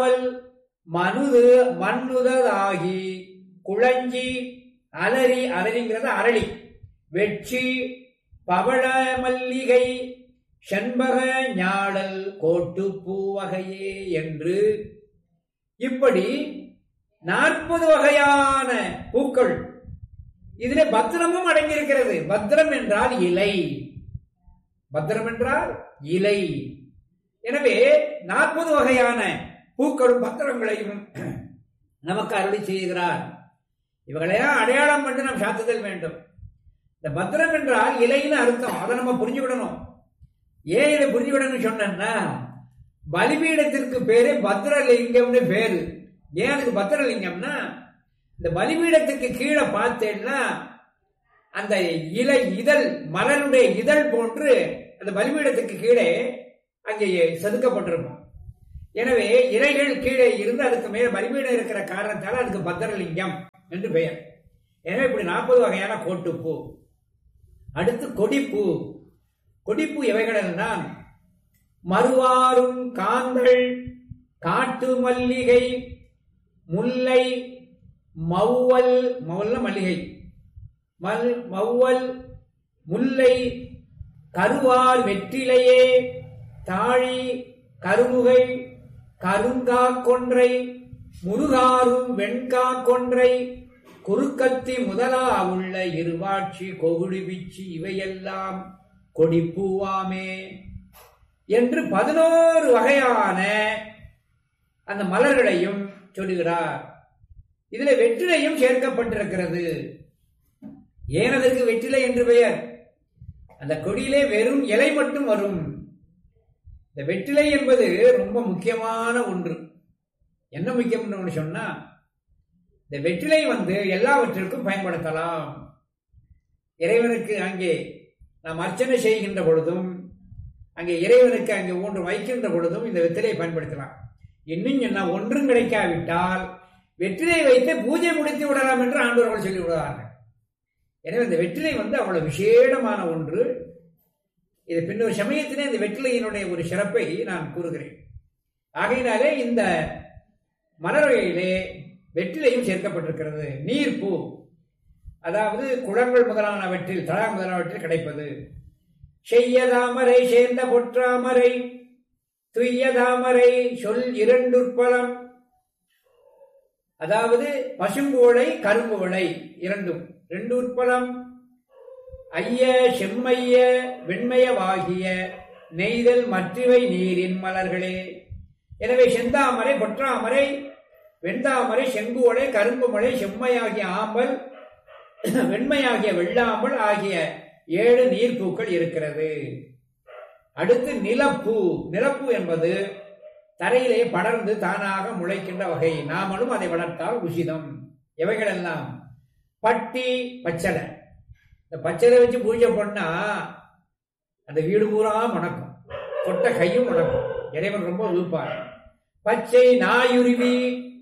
மனுது மண்ணுதலாகி குழஞ்சி அலரி அலரிங்கிறது அரளி வெட்சி பவள மல்லிகை செண்பக ஞாழல் கோட்டுப்பூ வகையே என்று இப்படி நாற்பது வகையான பூக்கள் இதிலே பத்திரமும் அடங்கியிருக்கிறது பத்திரம் என்றால் இலை பத்திரம் என்றால் இலை எனவே நாற்பது வகையான பூக்களும் பத்திரங்களையும் நமக்கு அருளி செய்கிறார் இவங்களையெல்லாம் அடையாளம் பண்ணி நாம் சாத்துதல் வேண்டும் இந்த பத்திரம் என்றால் இலைன்னு அர்த்தம் அதை நம்ம புரிஞ்சுவிடணும் ஏன் இதை புரிஞ்சுவிடணும்னு சொன்னா பலிபீடத்திற்கு பேரு பத்ரலிங்கம்னு பேரு ஏன் அதுக்கு பத்ரலிங்கம்னா இந்த பலிபீடத்துக்கு கீழே பார்த்தேன்னா அந்த இலை இதழ் மலருடைய இதழ் போன்று அந்த பலிபீடத்துக்கு கீழே அங்கே செதுக்கப்பட்டிருக்கும் எனவே இலைகள் கீழே இருந்து அதுக்கு மேல பலிபீடம் இருக்கிற காரணத்தால் அதுக்கு பத்திரலிங்கம் என்று பெயர் எனவே இப்படி நாற்பது வகையான கோட்டுப்பூ அடுத்து கொடிப்பூ கொடிப்பூ எவைகள் தான் மறுவாரும் காந்தள் காட்டு மல்லிகை முல்லை மௌவல் மௌவல்ல மல்லிகை மல் மௌவல் முல்லை கருவார் வெற்றிலையே தாழி கருமுகை கருங்கா கொன்றை முருகாரும் வெண்கா கொன்றை குறுக்கத்தி முதலா உள்ள இருவாட்சி கொகுடி வீச்சு இவையெல்லாம் கொடிப்பூவாமே என்று பதினோரு வகையான அந்த மலர்களையும் சொல்லுகிறார் இதுல வெற்றிலையும் சேர்க்கப்பட்டிருக்கிறது ஏன் அதற்கு வெற்றிலை என்று பெயர் அந்த கொடியிலே வெறும் இலை மட்டும் வரும் இந்த வெற்றிலை என்பது ரொம்ப முக்கியமான ஒன்று என்ன முக்கியம் ஒன்று சொன்னா இந்த வெற்றிலை வந்து எல்லாவற்றிற்கும் பயன்படுத்தலாம் இறைவனுக்கு அங்கே நாம் அர்ச்சனை செய்கின்ற பொழுதும் அங்கே இறைவனுக்கு அங்கே ஒன்று வைக்கின்ற பொழுதும் இந்த வெற்றிலையை பயன்படுத்தலாம் இன்னும் என்ன ஒன்றும் கிடைக்காவிட்டால் வெற்றிலை வைத்து பூஜை முடித்து விடலாம் என்று ஆண்டவர்கள் சொல்லி விடுவார்கள் எனவே இந்த வெற்றிலை வந்து அவ்வளவு விசேடமான ஒன்று இது பின்னொரு சமயத்திலே இந்த வெற்றிலையினுடைய ஒரு சிறப்பை நான் கூறுகிறேன் ஆகையினாலே இந்த மலர்களிலே வெற்றிலையும் சேர்க்கப்பட்டிருக்கிறது நீர்ப்பூ அதாவது குளங்கள் முதலானவற்றில் தலா முதலானவற்றில் கிடைப்பது செய்ய தாமரை சேர்ந்த பொற்றாமரை துய்ய தாமரை சொல் இரண்டுற்பலம் அதாவது பசும்புவளை கரும்புவளை இரண்டும் ரெண்டு உட்பலம் ஐய செம்மைய வெண்மயவாகிய நெய்தல் மற்றவை நீரின் மலர்களே எனவே செந்தாமரை பொற்றாமரை வெண்தாமரை செங்குவளை கரும்பு மலை செம்மையாகிய ஆம்பல் வெண்மையாகிய வெள்ளாம்பல் ஆகிய ஏழு நீர்ப்பூக்கள் இருக்கிறது அடுத்து நிலப்பூ நிலப்பூ என்பது தரையிலே படர்ந்து தானாக முளைக்கின்ற வகை நாமளும் அதை வளர்த்தால் உசிதம் எவைகளெல்லாம் பட்டி பச்சலை இந்த பச்சலை வச்சு பூஜை பண்ணா அந்த வீடு பூரா மணக்கும் தொட்ட கையும் மணக்கும் இறைவன் ரொம்ப விழுப்பார் பச்சை நாயுருவி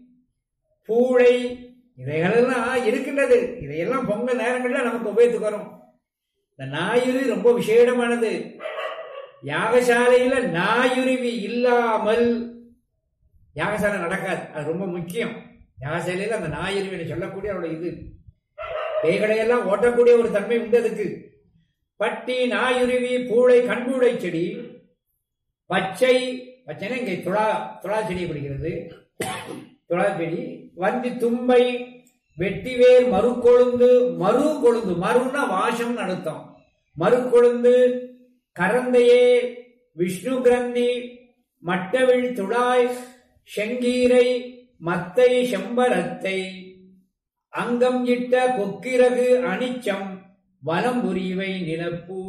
பூளை இவைகளெல்லாம் இருக்கின்றது இதையெல்லாம் பொங்கல் நேரங்களில் நமக்கு உபயோகத்துக்கு வரும் இந்த நாயுருவி ரொம்ப விசேடமானது யாகசாலையில நாயுருவி இல்லாமல் யாகசாலை நடக்காது அது ரொம்ப முக்கியம் யாகசாலையில அந்த நாயுருவினை சொல்லக்கூடிய அவருடைய இது பேய்களையெல்லாம் ஓட்டக்கூடிய ஒரு தன்மை உண்டு அதுக்கு பட்டி நாயுருவி பூளை கண்பூளை செடி பச்சை பச்சைனா இங்கே துளா துளா செடி பிடிக்கிறது துளா செடி வந்தி தும்பை வெட்டிவேர் மறு கொழுந்து மறு கொழுந்து மறுனா வாசம்னு அர்த்தம் மறு கொழுந்து கரந்தையே விஷ்ணு கிரந்தி மட்டவிழ் துளாய் செங்கீரை மத்தை செம்பரத்தை அங்கம் இட்ட கொக்கிரகு அனிச்சம் வலம்புரிவை நிலப்பூ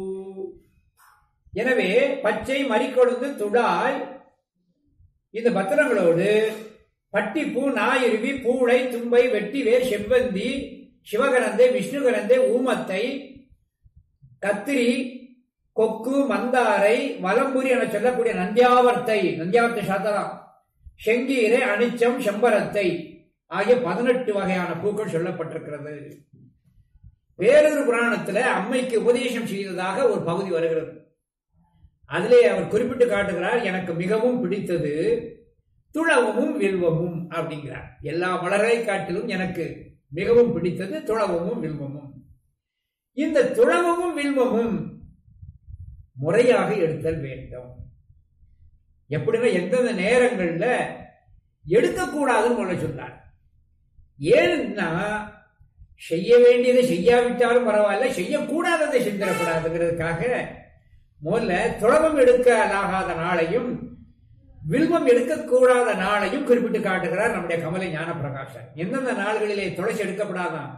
எனவே பச்சை மறிக்கொழுந்து துடாய் இந்த பத்திரங்களோடு பட்டிப்பூ நாயுருவி பூளை தும்பை வெட்டிவேர் செவ்வந்தி சிவகரந்தை விஷ்ணுகரந்தை ஊமத்தை கத்திரி கொக்கு மந்தாரை வலம்புரி என சொல்லக்கூடிய நந்தியாவர்த்தை நந்தியாவர்த்தை சாத்தலாம் செங்கீரை அனிச்சம் செம்பரத்தை ஆகிய பதினெட்டு வகையான பூக்கள் சொல்லப்பட்டிருக்கிறது வேறொரு புராணத்துல அம்மைக்கு உபதேசம் செய்ததாக ஒரு பகுதி வருகிறது அதிலே அவர் குறிப்பிட்டு காட்டுகிறார் எனக்கு மிகவும் பிடித்தது துளவமும் வில்வமும் அப்படிங்கிறார் எல்லா மலரை காட்டிலும் எனக்கு மிகவும் பிடித்தது துளவமும் வில்வமும் இந்த துளவமும் வில்வமும் முறையாக எடுத்தல் வேண்டும் எப்படின்னா எந்தெந்த நேரங்கள்ல எடுக்கக்கூடாதுன்னு சொல்ல சொன்னார் ஏன்னா செய்ய வேண்டியதை செய்யாவிட்டாலும் பரவாயில்ல செய்யக்கூடாததை செஞ்சிடக்கூடாதுங்கிறதுக்காக முதல்ல துளவம் எடுக்க ஆகாத நாளையும் வில்வம் எடுக்கக்கூடாத நாளையும் குறிப்பிட்டு காட்டுகிறார் நம்முடைய கமலை ஞான பிரகாசன் எந்தெந்த நாள்களிலே துளசி எடுக்கப்படாதான்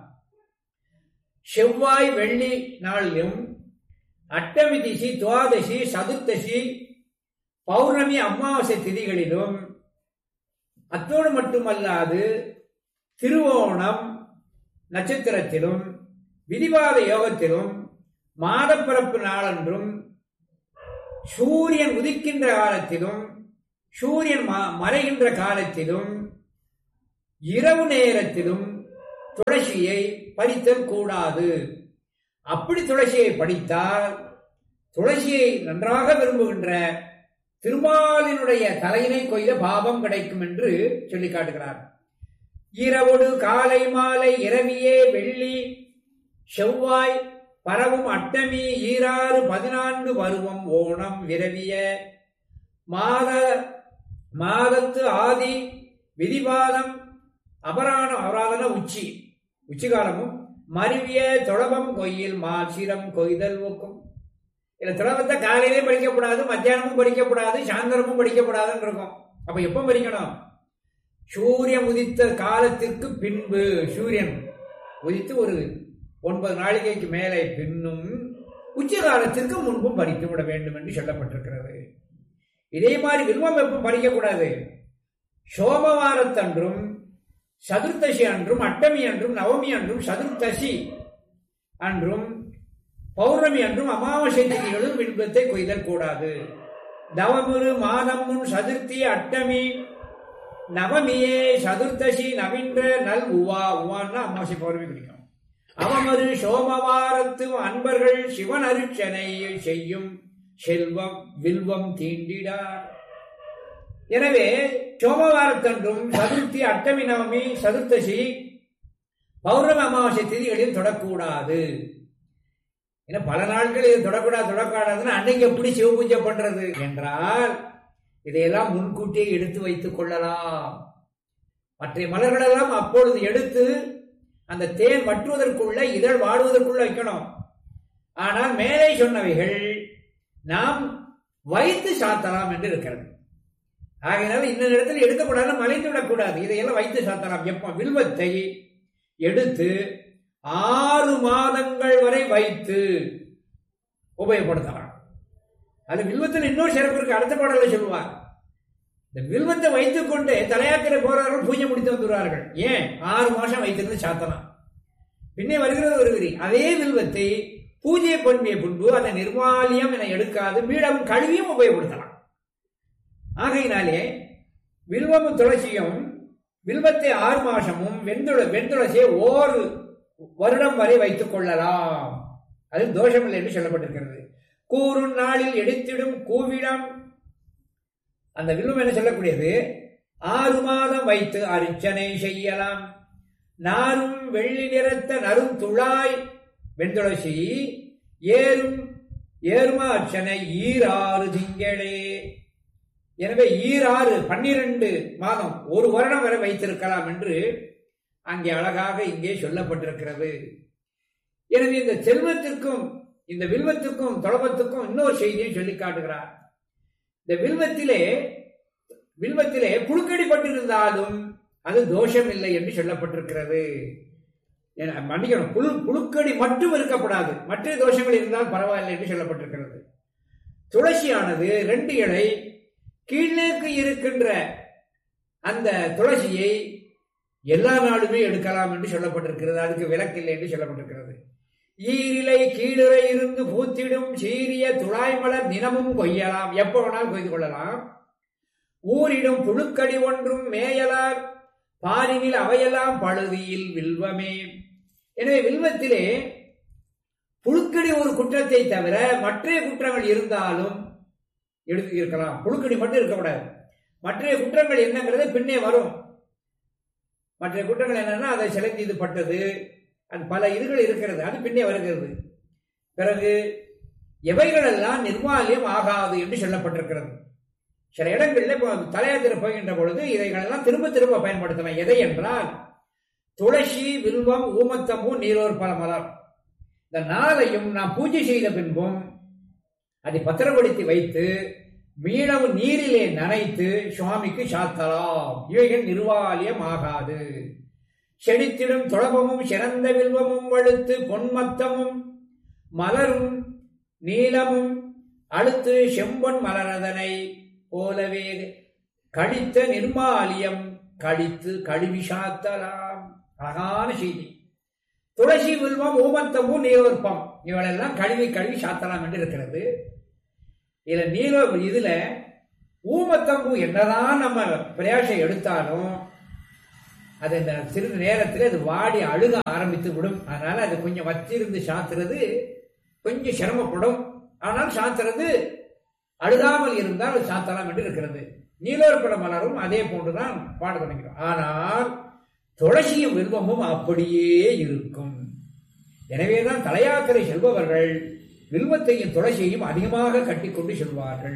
செவ்வாய் வெள்ளி நாளிலும் அட்டமி திசி துவாதசி சதுர்த்தசி பௌர்ணமி அமாவாசை திதிகளிலும் அத்தோடு மட்டுமல்லாது திருவோணம் நட்சத்திரத்திலும் விதிவாத யோகத்திலும் மாதப்பிறப்பு நாளன்றும் சூரியன் உதிக்கின்ற காலத்திலும் சூரியன் மறைகின்ற காலத்திலும் இரவு நேரத்திலும் துளசியை பறித்தல் கூடாது அப்படி துளசியை படித்தால் துளசியை நன்றாக விரும்புகின்ற திருமாலினுடைய தலையினை கொய்த பாவம் கிடைக்கும் என்று சொல்லி காட்டுகிறார் இரவோடு காலை மாலை இரவியே வெள்ளி செவ்வாய் பரவும் அட்டமி ஈராறு பதினான்கு பருவம் ஓணம் விரவிய மாத மாதத்து ஆதி விதிபாதம் அபராண அபராதன உச்சி உச்சிகாலமும் மருவிய தொழபம் கொய்யில் மாசிரம் கொய்தல் ஒக்கும் இல்ல துளவத்தை காலையிலே படிக்கப்படாது மத்தியானமும் படிக்கப்படாது சாயந்தரமும் படிக்கப்படாதுன்னு இருக்கும் அப்ப எப்ப படிக்கணும் சூரியன் உதித்த காலத்திற்கு பின்பு சூரியன் உதித்து ஒரு ஒன்பது நாளிகைக்கு மேலே பின்னும் உச்ச காலத்திற்கு முன்பும் படித்து விட வேண்டும் என்று சொல்லப்பட்டிருக்கிறது இதே மாதிரி வில்வம் எப்ப படிக்கக்கூடாது சோமவாரத்தன்றும் சதுர்த்தசி அன்றும் அட்டமி அன்றும் நவமி அன்றும் சதுர்த்தசி அன்றும் பௌர்ணமி அன்றும் அமாவாசை திதிகளும் வில்வத்தை கொய்தல் கூடாது தவமுரு மாதம் முன் சதுர்த்தி அட்டமி நவமியே சதுர்த்தசி நவீன்ற நல் உவா உவான்னா அமாவாசை பௌர்ணமி பிடிக்கும் அவமரு சோமவாரத்து அன்பர்கள் சிவன் அருட்சனை செய்யும் செல்வம் வில்வம் தீண்டிடார் எனவே சோமவாரத்தன்றும் சதுர்த்தி அட்டமி நவமி சதுர்த்தசி பௌர்ணமி அமாவாசை திதிகளில் தொடக்கூடாது ஏன்னா பல நாட்கள் இது தொடக்கூடாது தொடக்கூடாதுன்னு அன்னைக்கு எப்படி சிவ பூஜை பண்றது என்றால் இதையெல்லாம் முன்கூட்டியே எடுத்து வைத்துக் கொள்ளலாம் மற்ற மலர்களெல்லாம் அப்பொழுது எடுத்து அந்த தேன் வற்றுவதற்குள்ள இதழ் வாடுவதற்குள்ள வைக்கணும் ஆனால் மேலே சொன்னவைகள் நாம் வைத்து சாத்தலாம் என்று இருக்கிறது ஆகையினால இந்த இடத்துல எடுக்கப்படாது மலைந்து விடக்கூடாது இதையெல்லாம் வைத்து சாத்தலாம் எப்போ வில்வத்தை எடுத்து ஆறு மாதங்கள் வரை வைத்து உபயோகப்படுத்தலாம் அது வில்வத்தில் இன்னொரு சிறப்பு இருக்கு அடுத்த பாடல சொல்லுவார் இந்த வில்வத்தை வைத்துக் கொண்டு தலையாத்திரை போறார்கள் பூஜை முடித்து வந்துடுவார்கள் ஏன் ஆறு மாசம் வைத்திருந்து சாத்தலாம் பின்னே வருகிறது ஒரு விரி அதே வில்வத்தை பூஜை பண்ணிய பின்பு அதை நிர்மாலியம் என எடுக்காது மீடம் கழுவியும் உபயோகப்படுத்தலாம் ஆகையினாலே வில்வமும் துளசியும் வில்வத்தை ஆறு மாசமும் வெண்துள வெண்துளசியை ஓர் வருடம் வரை வைத்துக் கொள்ளலாம் அது தோஷமில்லை என்று சொல்லப்பட்டிருக்கிறது கூறும் நாளில் எடுத்திடும் கூவிடம் அந்த வில்வம் என்ன சொல்லக்கூடியது ஆறு மாதம் வைத்து அர்ச்சனை செய்யலாம் நாரும் வெள்ளி நிறத்த நரும் துழாய் வெண்துளசி ஏறும் ஏறுமா அர்ச்சனை ஈராறு திங்களே எனவே ஈராறு பன்னிரண்டு மாதம் ஒரு வருடம் வரை வைத்திருக்கலாம் என்று அங்கே அழகாக இங்கே சொல்லப்பட்டிருக்கிறது எனவே இந்த செல்வத்திற்கும் இந்த வில்வத்துக்கும் தொடபத்துக்கும் இன்னொரு செய்தியை சொல்லி காட்டுகிறார் இந்த வில்வத்திலே வில்வத்திலே புழுக்கடிப்பட்டிருந்தாலும் அது தோஷம் இல்லை என்று சொல்லப்பட்டிருக்கிறது மன்னிக்கணும் புழு புழுக்கடி மட்டும் இருக்கப்படாது மற்ற தோஷங்கள் இருந்தால் பரவாயில்லை என்று சொல்லப்பட்டிருக்கிறது துளசியானது ரெண்டு இலை கீழ்நேக்கு இருக்கின்ற அந்த துளசியை எல்லா நாளுமே எடுக்கலாம் என்று சொல்லப்பட்டிருக்கிறது அதுக்கு விலக்கில்லை என்று சொல்லப்பட்டிருக்கிறது ஈரிலை கீழிறை இருந்து பூத்திடும் சீரிய துளாய்மலர் தினமும் கொய்யலாம் எப்ப வேணாலும் கொய்து கொள்ளலாம் ஊரிடும் புழுக்கடி ஒன்றும் மேயலார் பாரினில் அவையெல்லாம் பழுதியில் வில்வமே எனவே வில்வத்திலே புழுக்கடி ஒரு குற்றத்தை தவிர மற்ற குற்றங்கள் இருந்தாலும் எடுத்து இருக்கலாம் புழுக்கடி மட்டும் இருக்கக்கூடாது மற்ற குற்றங்கள் என்னங்கிறது பின்னே வரும் மற்ற குற்றங்கள் என்னன்னா அதை செலுத்தி இது பட்டது அது பல இதுகள் இருக்கிறது அது பின்னே வருகிறது பிறகு எவைகளெல்லாம் நிர்வாலியம் ஆகாது என்று சொல்லப்பட்டிருக்கிறது சில இடங்களில் இப்போ தலையாத்திரை போகின்ற பொழுது இதைகளெல்லாம் திரும்ப திரும்ப பயன்படுத்தலாம் எதை என்றால் துளசி வில்வம் ஊமத்தம்பூ நீரோர் பல மலர் இந்த நாளையும் நாம் பூஜை செய்த பின்பும் அதை பத்திரப்படுத்தி வைத்து மீளவும் நீரிலே நனைத்து சுவாமிக்கு சாத்தலாம் இவைகள் நிர்வாலியம் ஆகாது செடித்திடும் துளபமும் சிறந்த வில்வமும் வழுத்து பொன்மத்தமும் மலரும் நீலமும் அழுத்து செம்பொன் மலரதனை போலவே கழித்த நிர்மாலியம் கழித்து கழுவி சாத்தலாம் அழகான செய்தி துளசி வில்வம் ஊமத்தமும் நீரோற்பம் இவளெல்லாம் கழுவி கழுவி சாத்தலாம் என்று இருக்கிறது இதுல நீரோ இதுல ஊமத்தம்பூ என்னதான் நம்ம பிரயாசம் எடுத்தாலும் அது இந்த சிறிது நேரத்தில் அது வாடி அழுக ஆரம்பித்து விடும் அதனால அது கொஞ்சம் வச்சிருந்து சாத்துறது கொஞ்சம் சிரமப்படும் ஆனால் சாத்துறது அழுகாமல் இருந்தால் அது சாத்தலாம் என்று இருக்கிறது நீலோர்பட மலரும் அதே போன்றுதான் பாட தொடங்கிறோம் ஆனால் துளசியும் வில்வமும் அப்படியே இருக்கும் எனவேதான் தலையாத்திரை செல்பவர்கள் வில்வத்தையும் துளசியையும் அதிகமாக கட்டிக்கொண்டு செல்வார்கள்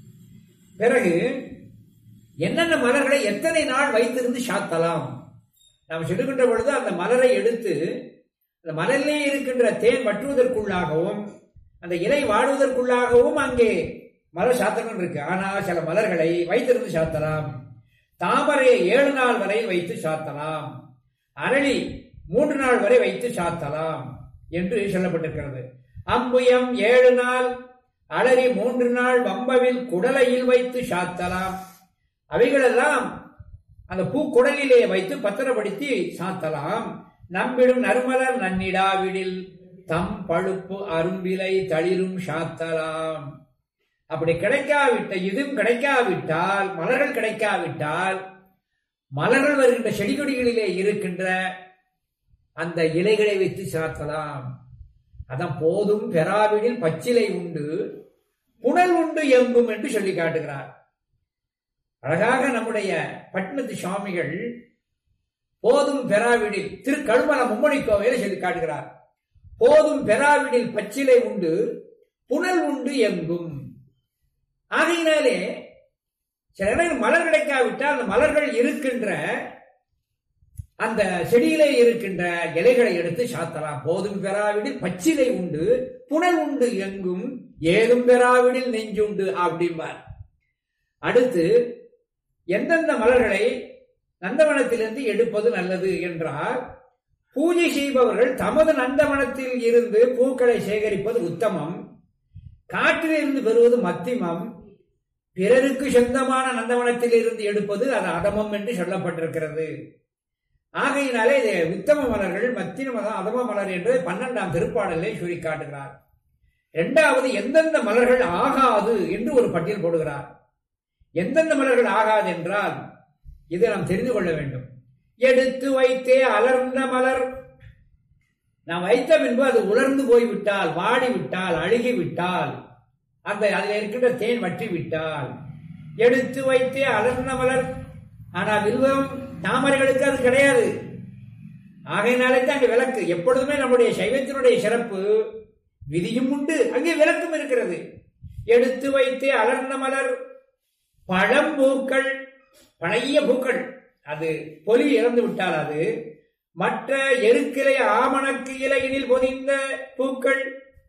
பிறகு என்னென்ன மலர்களை எத்தனை நாள் வைத்திருந்து சாத்தலாம் நாம் சொல்லுகின்ற பொழுது அந்த மலரை எடுத்து அந்த மலரிலே இருக்கின்ற தேன் வற்றுவதற்குள்ளாகவும் அந்த இலை வாடுவதற்குள்ளாகவும் அங்கே மலர் சாத்தங்கள் இருக்கு ஆனால் சில மலர்களை வைத்திருந்து சாத்தலாம் தாமரையை ஏழு நாள் வரை வைத்து சாத்தலாம் அரளி மூன்று நாள் வரை வைத்து சாத்தலாம் என்று சொல்லப்பட்டிருக்கிறது அம்புயம் ஏழு நாள் அலறி மூன்று நாள் வம்பவில் குடலையில் வைத்து சாத்தலாம் அவைகளெல்லாம் அந்த பூக்குடலிலே வைத்து பத்திரப்படுத்தி சாத்தலாம் நம்பிடும் நறுமலர் நன்னிடாவிடில் தம் பழுப்பு அரும்பிலை தளிரும் சாத்தலாம் அப்படி கிடைக்காவிட்ட இதுவும் கிடைக்காவிட்டால் மலர்கள் கிடைக்காவிட்டால் மலர்கள் வருகின்ற செடி கொடிகளிலே இருக்கின்ற அந்த இலைகளை வைத்து சாத்தலாம் அதான் போதும் பெறாவிடில் பச்சிலை உண்டு புனல் உண்டு எங்கும் என்று சொல்லி காட்டுகிறார் அழகாக நம்முடைய பட்னத்து சுவாமிகள் போதும் பெறாவிடில் திரு கழுமல மும்மணி கோவையில சொல்லி காட்டுகிறார் போதும் பெறாவிடில் பச்சிலை உண்டு புனல் உண்டு எங்கும் ஆகையினாலே சில இடங்கள் மலர் கிடைக்காவிட்டால் அந்த மலர்கள் இருக்கின்ற அந்த செடியிலே இருக்கின்ற இலைகளை எடுத்து சாத்தலாம் போதும் பெறாவிடில் பச்சிலை உண்டு புனல் உண்டு எங்கும் ஏதும் பெறாவிடில் நெஞ்சுண்டு அப்படிம்பார் அடுத்து எந்தெந்த மலர்களை நந்தவனத்திலிருந்து எடுப்பது நல்லது என்றால் பூஜை செய்பவர்கள் தமது நந்தவனத்தில் இருந்து பூக்களை சேகரிப்பது உத்தமம் காற்றிலிருந்து பெறுவது மத்திமம் பிறருக்கு சொந்தமான நந்தவனத்தில் இருந்து எடுப்பது அது அதமம் என்று சொல்லப்பட்டிருக்கிறது ஆகையினாலே இது உத்தம மலர்கள் மத்தின மலம் அதம மலர் என்று பன்னெண்டாம் திருப்பாடலை சொல்லி காட்டுகிறார் இரண்டாவது எந்தெந்த மலர்கள் ஆகாது என்று ஒரு பட்டியல் போடுகிறார் எந்தெந்த மலர்கள் ஆகாது என்றால் இதை நாம் தெரிந்து கொள்ள வேண்டும் எடுத்து வைத்தே அலர்ந்த மலர் நாம் வைத்த பின்பு அது உலர்ந்து போய்விட்டால் வாடி விட்டால் அழுகி விட்டால் அந்த அதில் இருக்கின்ற தேன் வற்றி விட்டால் எடுத்து வைத்தே அலர்ந்த மலர் ஆனால் வில்வம் தாமரைகளுக்கு அது கிடையாது ஆகையினாலே தான் அங்கே விளக்கு எப்பொழுதுமே நம்முடைய சைவத்தினுடைய சிறப்பு விதியும் உண்டு அங்கே விளக்கும் இருக்கிறது எடுத்து வைத்தே அலர்ந்த மலர் பழம்பூக்கள் பழைய பூக்கள் அது பொலி இறந்து விட்டால் அது மற்ற எருக்கிளை ஆமணக்கு இலையினில் பொதிந்த பூக்கள்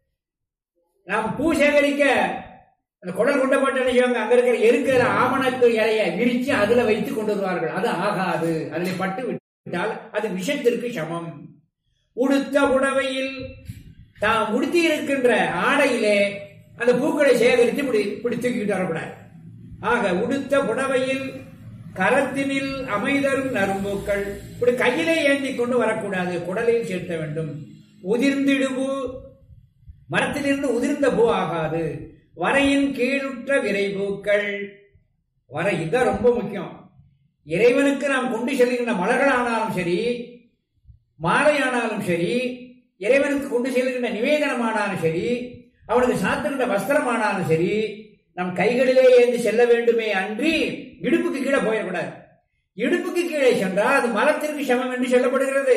நாம் பூ சேகரிக்க அந்த குடல் கொண்ட போட்டு என்ன செய்வாங்க அங்க இருக்கிற எருக்கிற ஆமணக்கு இலையை விரிச்சு அதுல வைத்து கொண்டு வருவார்கள் அது ஆகாது அதில் பட்டு விட்டால் அது விஷத்திற்கு சமம் உடுத்த புடவையில் தாம் உடுத்தி இருக்கின்ற ஆடையிலே அந்த பூக்களை சேகரித்து இப்படி இப்படி தூக்கிட்டு வரக்கூடாது ஆக உடுத்த புடவையில் கரத்தினில் அமைதரும் நரும்பூக்கள் இப்படி கையிலே ஏந்தி கொண்டு வரக்கூடாது குடலையில் சேர்த்த வேண்டும் உதிர்ந்திடுபூ மரத்திலிருந்து உதிர்ந்த பூ ஆகாது வரையின் கீழுற்ற விரைபூக்கள் வரை இதுதான் ரொம்ப முக்கியம் இறைவனுக்கு நாம் கொண்டு செல்கின்ற மலர்களானாலும் சரி மாலையானாலும் சரி இறைவனுக்கு கொண்டு செல்கின்ற நிவேதனமானாலும் சரி அவனுக்கு சாத்துகின்ற வஸ்திரமானாலும் சரி நம் கைகளிலே ஏந்தி செல்ல வேண்டுமே அன்றி இடுப்புக்கு கீழே போயிடக்கூடாது இடுப்புக்கு கீழே சென்றால் அது மலத்திற்கு சமம் என்று சொல்லப்படுகிறது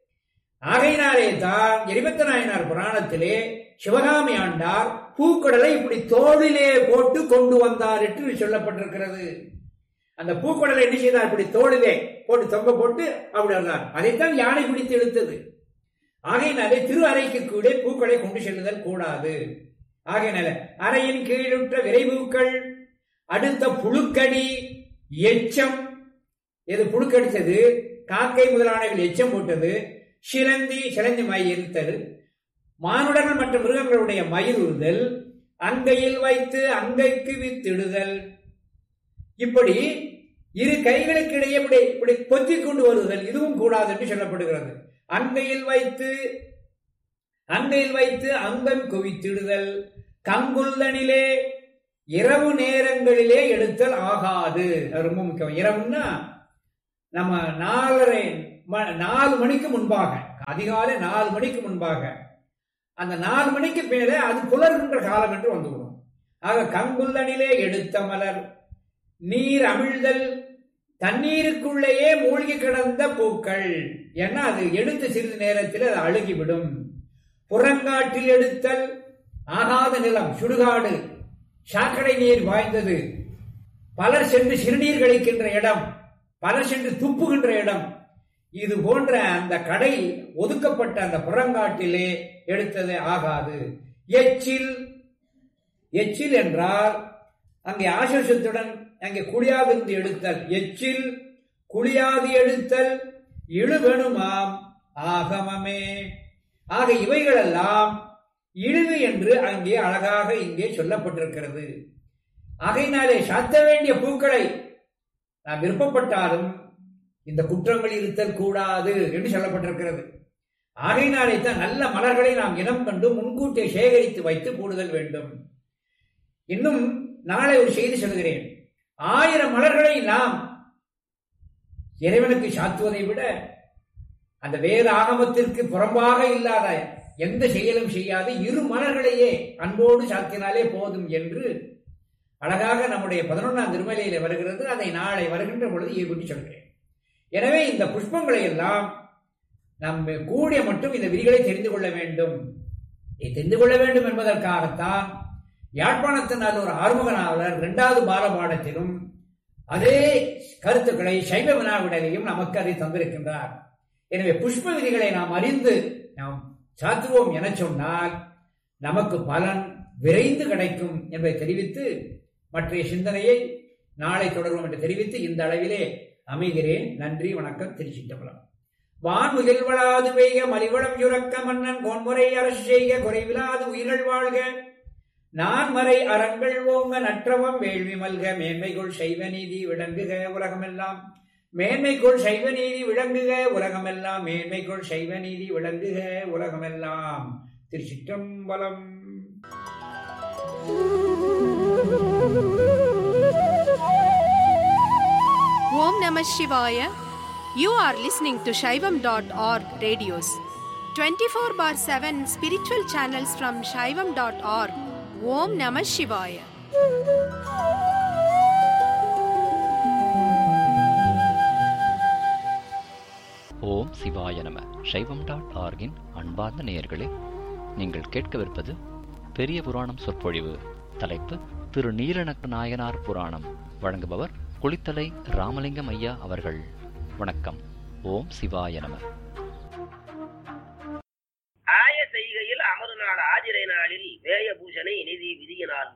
ஆகையினாலே தான் எரிபத்த நாயனார் புராணத்திலே சிவகாமி ஆண்டார் பூக்குடலை இப்படி தோளிலே போட்டு கொண்டு வந்தார் என்று சொல்லப்பட்டிருக்கிறது அந்த பூக்குடலை என்ன செய்தார் இப்படி தோளிலே போட்டு தொங்க போட்டு அப்படி வந்தார் அதைத்தான் யானை பிடித்து இழுத்தது ஆகையினாலே திரு அறைக்கு கூட பூக்களை கொண்டு செல்லுதல் கூடாது ஆகையினால அறையின் கீழுற்ற விரைவுக்கள் அடுத்த புழுக்கடி எச்சம் எது புழுக்கடித்தது காக்கை முதலானவைகள் எச்சம் போட்டது சிலந்தி சிலந்தி மை இருத்தல் மானுடர்கள் மற்றும் மிருகங்களுடைய மயிருதல் அங்கையில் வைத்து அங்கைக்கு வித்திடுதல் இப்படி இரு கைகளுக்கு இடையே இப்படி இப்படி பொத்திக் கொண்டு வருதல் இதுவும் கூடாது என்று சொல்லப்படுகிறது அங்கையில் வைத்து அங்கையில் வைத்து அங்கம் குவித்திடுதல் கங்குல்லனிலே இரவு நேரங்களிலே எடுத்தல் ஆகாது அது ரொம்ப முக்கியம் இரவுன்னா நம்ம நாலரை ம- நாலு மணிக்கு முன்பாக அதிகாலை நாலு மணிக்கு முன்பாக அந்த நாலு மணிக்கு மேலே அது புலர்கின்ற காலம் என்று வந்துவிடும் ஆக கங்குல்லனிலே எடுத்த மலர் நீர் அமிழ்தல் தண்ணீருக்குள்ளேயே மூழ்கி கிடந்த பூக்கள் ஏன்னா அது எடுத்த சிறிது நேரத்தில் அது அழுகிவிடும் புறங்காட்டில் எடுத்தல் ஆகாத நிலம் சுடுகாடு சாக்கடை நீர் வாய்ந்தது பலர் சென்று சிறுநீர் கழிக்கின்ற இடம் பலர் சென்று துப்புகின்ற இடம் இது போன்ற அந்த கடை ஒதுக்கப்பட்ட அந்த புறங்காட்டிலே எடுத்தது ஆகாது எச்சில் எச்சில் என்றால் அங்கே ஆசோஷத்துடன் அங்கே குளியாதிருந்து எடுத்தல் எச்சில் குளியாது எடுத்தல் இழுவெனுமாம் ஆகமமே ஆக இவைகளெல்லாம் இழிவு என்று அங்கே அழகாக இங்கே சொல்லப்பட்டிருக்கிறது ஆகையினாலே சாத்த வேண்டிய பூக்களை நாம் விருப்பப்பட்டாலும் இந்த குற்றங்கள் இருத்தல் கூடாது என்று சொல்லப்பட்டிருக்கிறது ஆகையினாலே தான் நல்ல மலர்களை நாம் இனம் கண்டு முன்கூட்டியே சேகரித்து வைத்து போடுதல் வேண்டும் இன்னும் நாளை ஒரு செய்தி சொல்கிறேன் ஆயிரம் மலர்களை நாம் இறைவனுக்கு சாத்துவதை விட அந்த வேத ஆகமத்திற்கு புறம்பாக இல்லாத எந்த செயலும் செய்யாது இரு மலர்களையே அன்போடு சாத்தினாலே போதும் என்று அழகாக நம்முடைய பதினொன்றாம் திருமலையில வருகிறது அதை நாளை வருகின்ற பொழுது ஈடுபட்டு சொல்கிறேன் எனவே இந்த புஷ்பங்களை எல்லாம் நாம் கூடிய மட்டும் இந்த விதிகளை தெரிந்து கொள்ள வேண்டும் இதை தெரிந்து கொள்ள வேண்டும் என்பதற்காகத்தான் யாழ்ப்பாணத்தின் ஒரு ஆறுமுக நாவலர் இரண்டாவது பாலபாடத்திலும் அதே கருத்துக்களை சைவ வினாவிடலையும் நமக்கு அதை தந்திருக்கின்றார் எனவே புஷ்ப விதிகளை நாம் அறிந்து நாம் சாத்துவோம் என சொன்னால் நமக்கு பலன் விரைந்து கிடைக்கும் என்பதை தெரிவித்து மற்றைய சிந்தனையை நாளை தொடரும் என்று தெரிவித்து இந்த அளவிலே அமைகிறேன் நன்றி வணக்கம் திருச்சிட்டம்பலம் வான் உயிர்வளாது பெய்க மலிவளம் சுரக்க மன்னன் கோன்முறை அரசு செய்க குறைவிலாது உயிர்கள் வாழ்க நான் மறை அறங்கள் ஓங்க நற்றவம் வேள்வி மல்க மேன்மைக்குள் சைவ நீதி விளங்குக உலகமெல்லாம் மேன்மைக்குள் சைவ நீதி விளங்குக உலகமெல்லாம் மேன்மைக்குள் சைவ நீதி விளங்குக உலகமெல்லாம் திருச்சிற்றம்பலம் Om Namah Shivaya. You are listening to Shaivam.org radios. 24 bar 7 spiritual channels from Shaivam.org. Om Namah Shivaya. ஓம் சிவாய நம சைவம் டாட் ஆர்கின் அன்பார்ந்த நேயர்களே நீங்கள் கேட்கவிருப்பது பெரிய புராணம் சொற்பொழிவு தலைப்பு திரு நீலநக்க நாயனார் புராணம் வழங்குபவர் குளித்தலை ராமலிங்கம் ஐயா அவர்கள் வணக்கம் ஓம் சிவாய நம ஆய செய்கையில் அமருநாள் ஆதிரை நாளில் வேய பூஷனை நிதி விதியினால்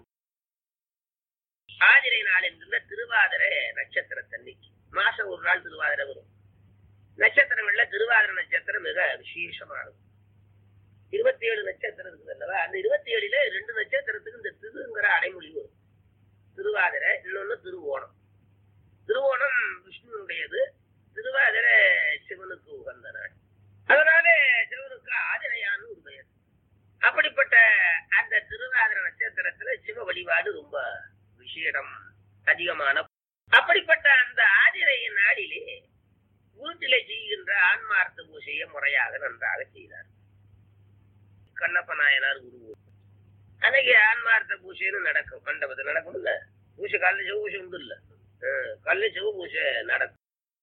ஆதிரை நாள் என்கின்ற திருவாதிரை நட்சத்திரத்தன்னைக்கு மாசம் ஒரு நாள் திருவாதிரை வரும் நட்சத்திரங்கள்ல திருவாதிரை நட்சத்திரம் மிக விசேஷமானது இருபத்தி ஏழு நட்சத்திரம் இருக்குது அல்லவா அந்த இருபத்தி ஏழுல ரெண்டு நட்சத்திரத்துக்கு இந்த திருங்கிற அடைமொழி வரும் திருவாதிரை இன்னொன்னு திருவோணம் திருவோணம் விஷ்ணுனுடையது திருவாதிரை சிவனுக்கு உகந்த நாள் அதனால சிவனுக்கு ஆதிரையான்னு ஒரு பெயர் அப்படிப்பட்ட அந்த திருவாதிர நட்சத்திரத்துல சிவ வழிபாடு ரொம்ப விசேடம் அதிகமான அப்படிப்பட்ட அந்த ஆதிரைய நாளிலே வீட்டிலே செய்கின்ற ஆன்மார்த்த பூஜையை முறையாக நன்றாக செய்தார் கண்ணப்ப நாயனார் குரு அன்னைக்கு ஆன்மார்த்த பூஜைன்னு நடக்கும் மண்டபத்தில் நடக்கும்ல பூஜை கல்லு செவ் பூஜை உண்டு இல்ல கல்லு செவ் பூஜை நடக்கும்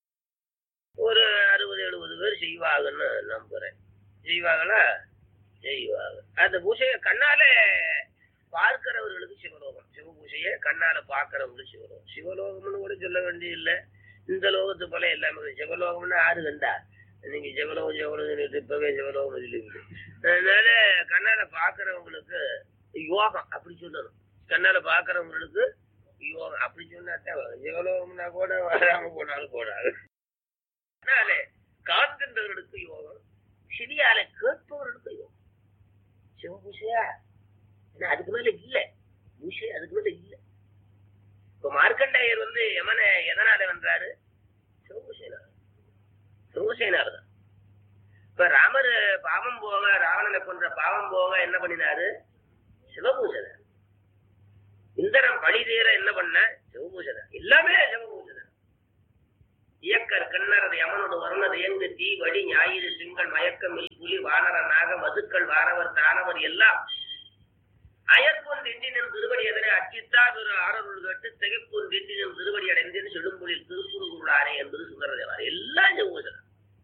ஒரு அறுபது எழுபது பேர் செய்வாங்கன்னு நம்புறேன் செய்வாங்களா செய்வாங்க அந்த பூஜையை கண்ணாலே பார்க்கிறவர்களுக்கு சிவலோகம் சிவ பூஜையை கண்ணால பார்க்கிறவங்களுக்கு சிவலோகம் சிவலோகம்னு கூட சொல்ல வேண்டியதில்லை இந்த லோகத்து போல எல்லாமே சிவலோகம்னு ஆறு கண்டா நீங்க சிவலோகம் சிவலோகம் சொல்லிட்டு இப்பவே சிவலோகம் சொல்லிட்டு அதனால கண்ணால பாக்குறவங்களுக்கு யோகம் அப்படி சொல்லணும் கண்ணால பாக்குறவங்களுக்கு யோகம் அப்படி சொன்னாத்தான் வரும். சிவலோகம்னா கூட வராம போனாலும் போனாலும் அதனால காண்கின்றவர்களுக்கு யோகம் சிறியால கேட்பவர்களுக்கு யோகம் சிவபூஷையா ஏன்னா அதுக்கு மேல இல்ல பூஷை அதுக்கு மேல இல்ல இப்ப மார்க்கண்டேயர் வந்து யமனை எதனால வென்றாரு சிவபூஷையினால சிவபூஷையினால தான் இப்ப ராமர் பாவம் போக ராவணனை கொன்ற பாவம் போக என்ன பண்ணினாரு சிவபூஷை தான். இந்திரன் பழி தீர என்ன பண்ண சிவபூஷை தான். எல்லாமே சிவபூஷை தான். இயக்கர் கிண்ணறது யமனோடு வருணது எங்கு தீ வடி ஞாயிறு சிங்கள் மயக்கமில் புலி வானர நாக மதுக்கள் வானவர் தானவர் எல்லாம் அயற்பொன் திண்டினின் திருவடி எதனை அச்சித்தார் ஒரு ஆரருள் கேட்டு திகைப்பொன் திண்டினின் திருவடி அடைந்தேன் செடும்பொழில் திருக்குறுகுள்ளாரே என்பது சுந்தரதேவார் எல்லாம் செவ்வூசனம்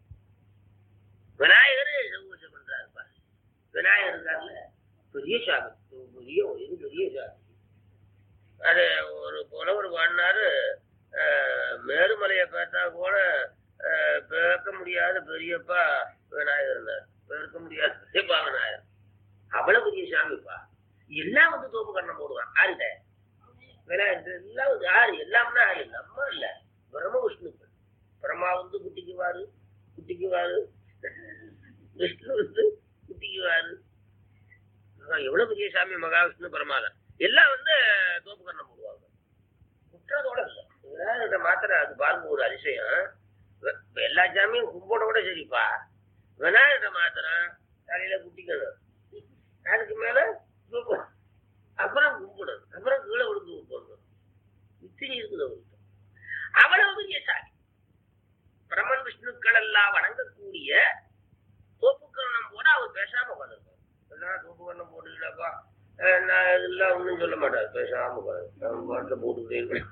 விநாயகர் செவ்வூசம் பண்றாருப்பா விநாயகர் இருக்கார்ல பெரிய சாமி பெரிய இது பெரிய சாமி அது ஒரு புலவர் பாடினாரு அஹ், மேருமலையை பார்த்தா கூட அஹ், பேர்க்க முடியாத பெரியப்பா விநாயகர் இருந்தார் பேர்க்க முடியாத பெரியப்பா விநாயகர் அவ்வளவு பெரிய சாமிப்பா எல்லாம் வந்து தோப்பு கண்ணம் போடுவான் ஆறுட விநாயகர் எல்லாம் வந்து ஆறு எல்லாம்னா ஆறு நம்ம இல்ல பிரம்ம விஷ்ணுக்கள் பிரம்மா வந்து குட்டிக்குவாரு குட்டிக்குவாரு விஷ்ணு வந்து குட்டிக்குவாரு ஆஹ், எவ்வளவு பெரிய சாமி மகாவிஷ்ணு பரமாதான் எல்லாம் வந்து தோப்பு கண்ணம் போடுவாங்க குற்றத்தோட இல்ல விநாயகர்கிட்ட மாத்திர அது பாருங்க ஒரு அதிசயம் வே- எல்லா சாமியும் கும்பிட கூட சரிப்பா விநாயகர்கிட்ட மாத்திரம் தலையில குட்டிக்கணும் அதுக்கு மேல தூக்கு. அப்புறம் கும்பிடணும் அப்புறம் கீழே விழுந்து கும்பிடணும் இத்தனை இருக்குது அவருக்கு அவ்வளவு பெரிய சாமி பிரமன் விஷ்ணுக்கள் எல்லாம் வணங்கக்கூடிய தோப்புக்கரணம் போட அவர் பேசாம உட்காந்துருப்பார் எல்லாம் தோப்புக்கரணம் போட்டுக்கிட்டாப்பா அஹ் நான் இதெல்லாம் ஒன்றும் சொல்ல மாட்டார் பேசாம உட்காந்து பாட்டில் போட்டுக்கிட்டே இருப்பேன்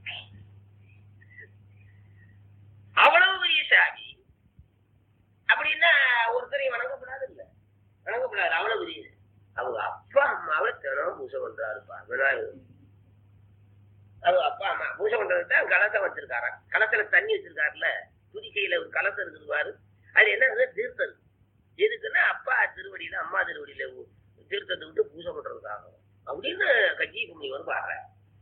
அவ்வளவு பெரிய சாமி அப்படின்னா ஒருத்தரையும் வணங்கப்படாது இல்ல வணங்கப்படாது அவ்வளவு பெரிய அவங்க அப்பா அம்மாவை தினம் பூஜை பண்றாருப்பா விநாயகர் அவங்க அப்பா அம்மா பூஜை பண்றதுக்கு தான் கலசம் வச்சிருக்காராம் கலசத்துல தண்ணி வச்சிருக்காருல்ல துதிக்கையில ஒரு கலசம் இருக்குது பாரு அது என்ன தீர்த்தம் எதுக்குன்னா அப்பா திருவடியில அம்மா திருவடியில ஊ- தீர்த்தத்தை விட்டு பூஜை பண்றதுக்காக அப்படின்னு கட்சி கும்மிவர் பாடுற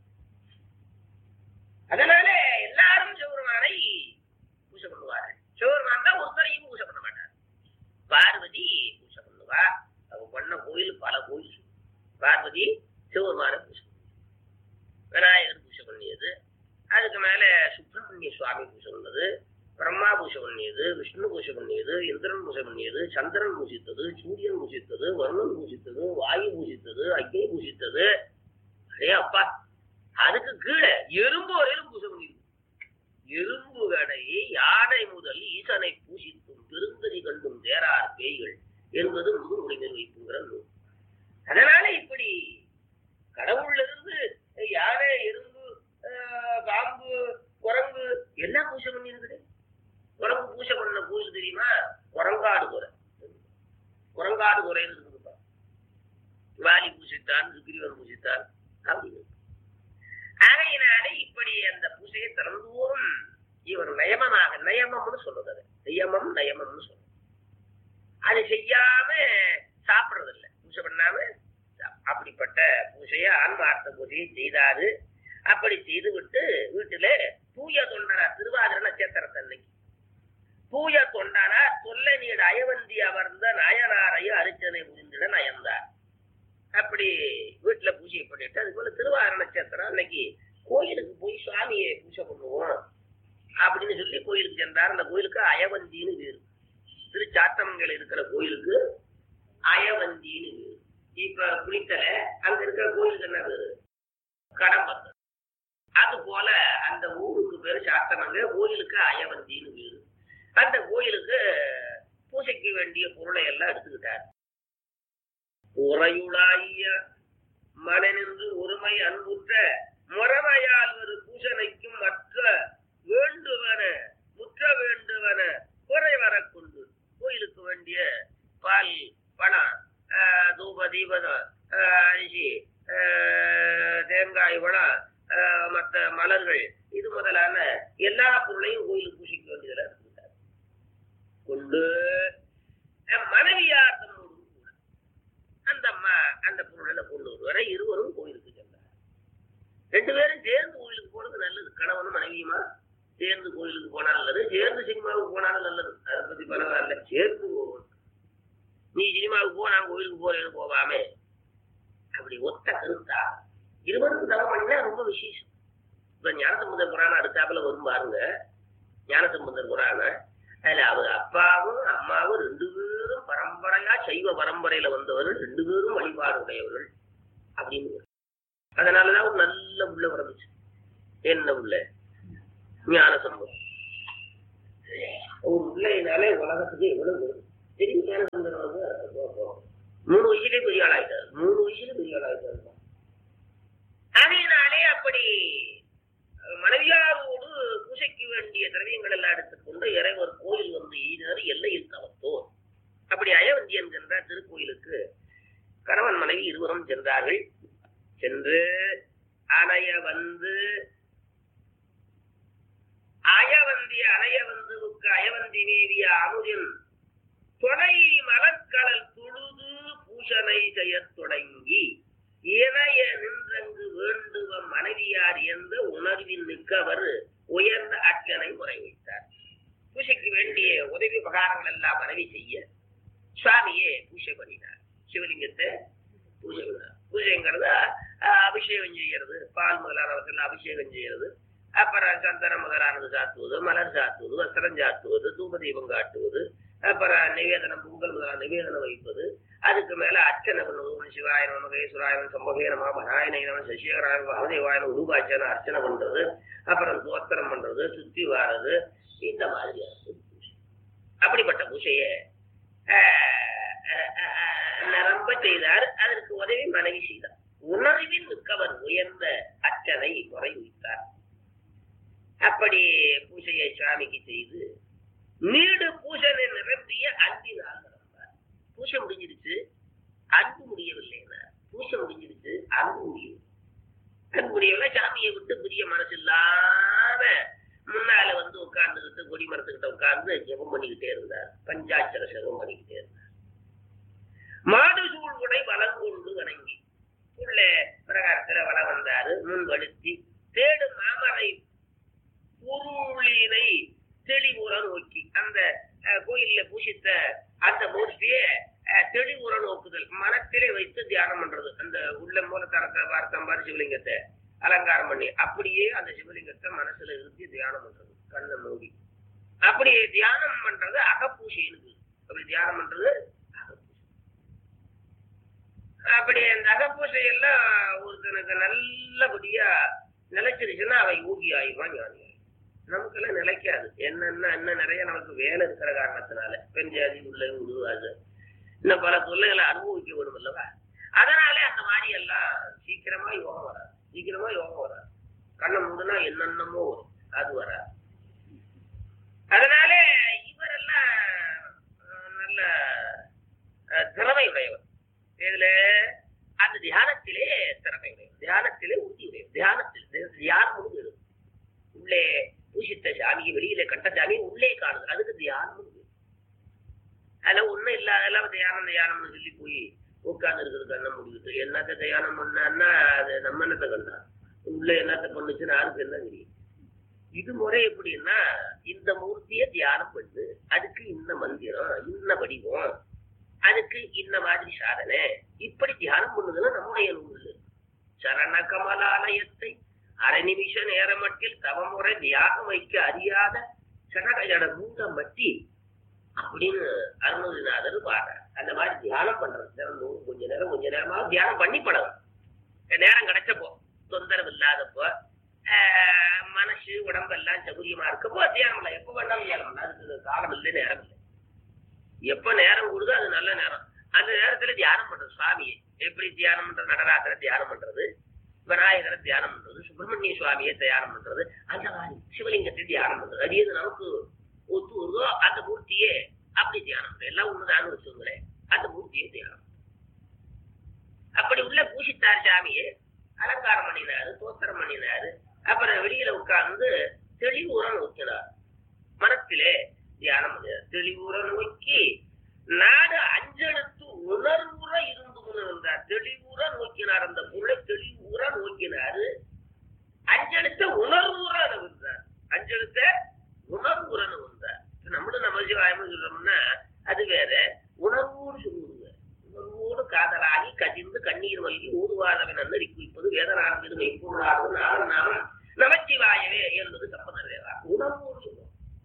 அதனால எல்லாரும் சிவருமானை பூஜை பண்ணுவாரு சிவருமான் தான் ஒருத்தரையும் பூஜை பண்ண மாட்டார் பார்வதி பூஜை பண்ணுவா அவ பண்ண கோயில் பல கோயில் பார்வதி சிவருமான பூஜை பண்ணுவா. விநாயகர் பூஜை பண்ணியது அதுக்கு மேல சுப்பிரமணிய சுவாமி பூஜை பண்ணது பிரம்மா பூஜை பண்ணியது விஷ்ணு பூஜை பண்ணியது இந்திரன் பூஜை பண்ணியது சந்திரன் பூஜித்தது சூரியன் பூஜித்தது வருணன் பூஜித்தது வாயு பூஜித்தது அக்னி பூஜித்தது அடே அப்பா அதுக்கு கீழே எறும்பு வரையிலும் பூஜை பண்ணிருக்கு எறும்பு கடை யானை முதல் ஈசனை பூசித்தும் பெருந்தறி கண்டும் தேரார் பேய்கள் என்பது முதுகுடி நிர்வகிப்புங்கிற நூல் அதனால இப்படி கடவுள்ல இருந்து யானை எறும்பு ஆஹ், பாம்பு குரங்கு எல்லாம் பூஜை பண்ணி இருக்குது குரங்கு பூஜை பண்ண கோயில் தெரியுமா குரங்காடு குறை குரங்காடு குறைன்னு இருக்குதுப்பா வாலி பூஜித்தான் சுக்கிரிவன் பூஜித்தான் அப்படின்னு ஆகையினாலே இப்படி அந்த பூஜையை திறந்தோறும் இவர் நயமமாக நயமம்னு சொல்றது அது நியமம் நயமம்னு சொல்றது அது செய்யாம சாப்பிடுறது இல்ல பூஜை பண்ணாம சாப்~ அப்படிப்பட்ட பூஜையை ஆன்மார்த்த பூஜையை செய்தாரு அப்படி செய்து விட்டு வீட்டுல தூய தொண்டனா திருவாதிர நட்சத்திரத்தன்னைக்கு தூய தொண்டனா தொல்லை நீடு அயவந்தி அமர்ந்த நாயனாரையும் அரிச்சனை புரிந்திட நயந்தார் அப்படி வீட்டுல பூஜை பண்ணிட்டு அது போல திருவார நட்சத்திரம் அன்னைக்கு கோயிலுக்கு போய் சுவாமியை பூஜை பண்ணுவோம் அப்படின்னு சொல்லி கோயிலுக்கு சென்றார் அந்த கோயிலுக்கு அயவந்தின்னு பேரு திருச்சாத்தமங்கல இருக்கிற கோயிலுக்கு அயவந்தின்னு பேரு இப்ப குளித்தல அங்க இருக்கிற கோயிலுக்கு என்ன பேரு கடம்பத்து அது போல அந்த ஊருக்கு பேரு சாத்தமங்க கோயிலுக்கு அயவந்தின்னு பேரு அந்த கோயிலுக்கு பூஜைக்கு வேண்டிய பொருளை எல்லாம் எடுத்துக்கிட்டார் உறையுளாய மனநின்று ஒருமை அன்புற்ற முறமையால் ஒரு பூசனைக்கும் மற்ற வேண்டுவன முற்ற வேண்டுவன குறை வர கொண்டு கோயிலுக்கு வேண்டிய பால் பணம் ஆஹ், தூப தீபதம் ஆஹ், அரிசி ஆஹ், தேங்காய் பழம் ஆஹ், மற்ற மலர்கள் இது முதலான எல்லா பொருளையும் கோயிலுக்கு பூசிக்க வேண்டியதில் இருந்தார் கொண்டு அஹ், மனைவியார் தம்மோடு கூட அந்த ம- அந்த பொருளை கொண்டு வருவரை இருவரும் கோயிலுக்கு சென்றார் ரெண்டு பேரும் சேர்ந்து கோயிலுக்கு போறது நல்லது கணவனும் மனைவியுமா சேர்ந்து கோயிலுக்கு போனா நல்லது சேர்ந்து சினிமாவுக்கு போனாலும் நல்லது அதை பத்தி பரவாயில்ல சேர்ந்து போகணும் நீ சினிமாவுக்கு போ நான் கோயிலுக்கு போறேன்னு போகாமே அப்படி ஒத்த கருத்தா இருவருக்கும் தவம் பண்ணினா ரொம்ப விசேஷம் இப்ப ஞானசம்பந்தர் புராணம் அடுத்தாப்புல வரும் பாருங்க ஞானசம்பந்தர் புராணம் அதுல அவர் அப்பாவும் அம்மாவும் ரெண்டு பேரும் பரம்பரையா சைவ பரம்பரையில வந்தவர்கள் ரெண்டு பேரும் வழிபாடு உடையவர்கள் அப்படின்னு வரும். அதனாலதான் ஒரு நல்ல உள்ள பிறந்துச்சு என்ன உள்ள ஞான சம்பவம் ஒரு பிள்ளைனாலே உலகத்துக்கு எவ்வளவு வரும் தெரியும் ஞான சம்பந்தம் வந்து மூணு வயசுலயே பெரிய ஆள் ஆயிட்டாரு மூணு வயசுல பெரிய ஆள் ஆயிட்டாரு அதனாலே அப்படி மனைவியாரோடு பூசைக்கு வேண்டிய திரவியங்கள் எல்லாம் எடுத்துக்கொண்டு இறைவர் கோயில் வந்து ஈனர் எல்லையில் தவத்தோர் அப்படி அயவந்தி என்கின்ற திருக்கோயிலுக்கு கணவன் மனைவி இருவரும் சென்றார்கள் சென்று அணைய வந்து அயவந்தி அணைய வந்துவுக்கு அயவந்தி மேவிய அமுதின் துணை மலர்கடல் துழுது பூஷனை செய்யத் தொடங்கி இணைய நின்றங்கு வேண்டுவ மனைவியார் என்ற உணர்வில் மிக்கவர் உயர்ந்த அர்ச்சனை முறை வைத்தார் பூஜைக்கு வேண்டிய உதவி உபகாரங்கள் எல்லாம் மனைவி செய்ய சுவாமியே பூஜை பண்ணினார் சிவலிங்கத்தை பூஜை பண்ணார் பூஜைங்கிறது அஹ், அபிஷேகம் செய்யறது பால் முதலானவர்கள் அபிஷேகம் செய்யறது அப்புறம் சந்தனம் முதலானது சாத்துவது மலர் சாத்துவது வஸ்திரம் சாத்துவது தூப தீபம் காட்டுவது அப்புறம் நிவேதனம் பொங்கல் முதலான நிவேதனம் வைப்பது அதுக்கு மேல அர்ச்சனை பண்ணுவது ஓம் சிவாய நம மகேஸ்வராயனம் சம்பகே நம பராயனை நம சசிகராயன் வாமதேவாயன உருவாச்சன அர்ச்சனை பண்றது அப்புறம் தோத்திரம் பண்றது சுத்தி வாரது இந்த மாதிரி பூஜை. அப்படிப்பட்ட பூஜையை ஆஹ், ஆஹ், ஆஹ், நிரம்ப செய்தார் அதற்கு உதவி மனைவி செய்தார் உணர்வின் மிக்கவர் உயர்ந்த அர்ச்சனை முறை வைத்தார் அப்படி பூஜையை சுவாமிக்கு செய்து நீடு பூஜனை நிரம்பிய அன்பினால் நிரம்பார் பூஜை முடிஞ்சிருச்சு அன்பு முடியவில்லைன்னா பூஜை முடிஞ்சிருச்சு அன்பு முடியவில்லை அன்பு முடியவில்லை சாமியை விட்டு பிரிய மனசு இல்லாம முன்னால வந்து உட்கார்ந்துகிட்டு கொடி மரத்துக்கிட்ட உட்கார்ந்து ஜெபம் பண்ணிக்கிட்டே இருந்தார் பஞ்சாட்சர ஜெபம் பண்ணிக்கிட்டே இருந்தார் மாடு சூழ் உடை வளம் கொண்டு வணங்கி உள்ள பிரகாரத்துல வளம் வந்தாரு முன் வலுத்தி தேடு மாமரை பொருளினை தெளிவுற நோக்கி அந்த அஹ், கோயில்ல பூசித்த அந்த மூர்த்தியை அஹ், தெளிவுற நோக்குதல் மனத்திலே வைத்து தியானம் பண்றது அந்த உள்ள மூலத்தரத்தை வார்த்தம்பார் சிவலிங்கத்தை அலங்காரம் பண்ணி அப்படியே அந்த சிவலிங்கத்தை மனசுல இருந்து தியானம் பண்றது கண்ணை மூடி அப்படி தியானம் பண்றது அகப்பூசைன்னு அப்படி தியானம் பண்றது அகப்பூசை அப்படி அந்த அகப்பூசை எல்லாம் ஒருத்தனுக்கு நல்லபடியா நிலைச்சிருச்சுன்னா அவை ஊகி ஆயிடுவான் ஞானி ஆயிடுவான். நமக்கெல்லாம் நிலைக்காது என்னன்னா இன்னும் நிறைய நமக்கு வேலை இருக்கிற காரணத்தினால பெண் ஜாதி உள்ள உருவாது இன்னும் பல தொல்லைகளை அனுபவிக்க வேணும் அல்லவா அதனாலே அந்த மாதிரி எல்லாம் சீக்கிரமா யோகம் வராது சீக்கிரமா யோகம் வராது கண்ணை மூடுனா என்னென்னமோ வரும் அது வராது அதனாலே இவரெல்லாம் அஹ், நல்ல அஹ், திறமை உடையவர் இதுல அந்த தியானத்திலே திறமை உடையவர் தியானத்திலே உறுதி உடையவர் தியானத்தில் தி- தியானம் முடிஞ்சது உள்ளே பூசித்த சாமியை வெளியில கண்ட சாமி உள்ளே காணுது அதுக்கு தியானம் அதுல ஒண்ணும் இல்லாதெல்லாம் தியானம் தியானம்னு சொல்லி போய் உட்கார்ந்து இருக்குது கண்ணை முடியுது என்னத்த தியானம் பண்ணான்னா அது நம்ம என்னத்த கண்டா உள்ள என்னத்த பண்ணுச்சுன்னு யாருக்கு என்ன தெரியும் இது முறை எப்படின்னா இந்த மூர்த்தியை தியானம் பண்ணு அதுக்கு இந்த மந்திரம் இன்ன வடிவம் அதுக்கு இந்த மாதிரி சாதனை இப்படி தியானம் பண்ணுதுன்னா நம்முடைய நூல் சரண கமலாலயத்தை அரை நிமிஷ நேரமட்டில் தவமுறை தியாகம் வைக்க அறியாத சடகையோட மூலம் மட்டி அப்படின்னு அருணகிரிநாதர் பாடுறார் அந்த மாதிரி தியானம் பண்றது திறந்து கொஞ்ச நேரம் கொஞ்ச நேரமா தியானம் பண்ணி பழகும் நேரம் கிடைச்சப்போ தொந்தரவு இல்லாதப்போ ஆஹ், மனசு உடம்பெல்லாம் சௌரியமா இருக்கப்போ தியானம் பண்ணலாம் எப்போ வேணாலும் தியானம் பண்ணலாம் அதுக்கு காலம் இல்லை நேரம் இல்லை எப்ப நேரம் கொடுதோ அது நல்ல நேரம் அந்த நேரத்துல தியானம் பண்றது சுவாமியை எப்படி தியானம் பண்றது நடராசரை தியானம் பண்றது விநாயகரை தியானம் பண்றது சுப்பிரமணிய சுவாமியை தியானம் பண்றது அந்த மாதிரி சிவலிங்கத்தை தியானம் பண்றது அது எது நமக்கு ஒத்து வருதோ அந்த மூர்த்தியே அப்படி தியானம் பண்றது எல்லாம் ஒண்ணுதான் வச்சுங்களேன் அந்த மூர்த்தியை தியானம் அப்படி உள்ள பூசித்தார் சாமியை அலங்காரம் பண்ணினாரு தோத்திரம் பண்ணினாரு அப்புறம் வெளியில உட்கார்ந்து தெளிவுற நோக்கினார் மனத்திலே தியானம் பண்ணினார் தெளிவுற நோக்கி நாடு அஞ்செழுத்து உணர்வுற இருந்து கொண்டிருந்தார் தெளிவுற நோக்கினார் அந்த பொருளை தெளிவுற நோக்கினாரு அஞ்செழுத்த உணர்வுற இருந்தார் அஞ்செழுத்த உணர்வுற வந்தார் நம்மளும் நம்ம சிவாயமும் சொல்றோம்னா அது வேற உணர்வோடு சொல்லுவாங்க உணர்வோடு காதலாகி கசிந்து கண்ணீர் மல்கி ஊதுவாதவன் அன்னறி குவிப்பது வேதனாரம் இது மெய்ப்பொருளாகும் நாமம் நமச்சிவாயவே என்பது கப்பனர் வேதா உணர்வோடு சொல்லுவோம்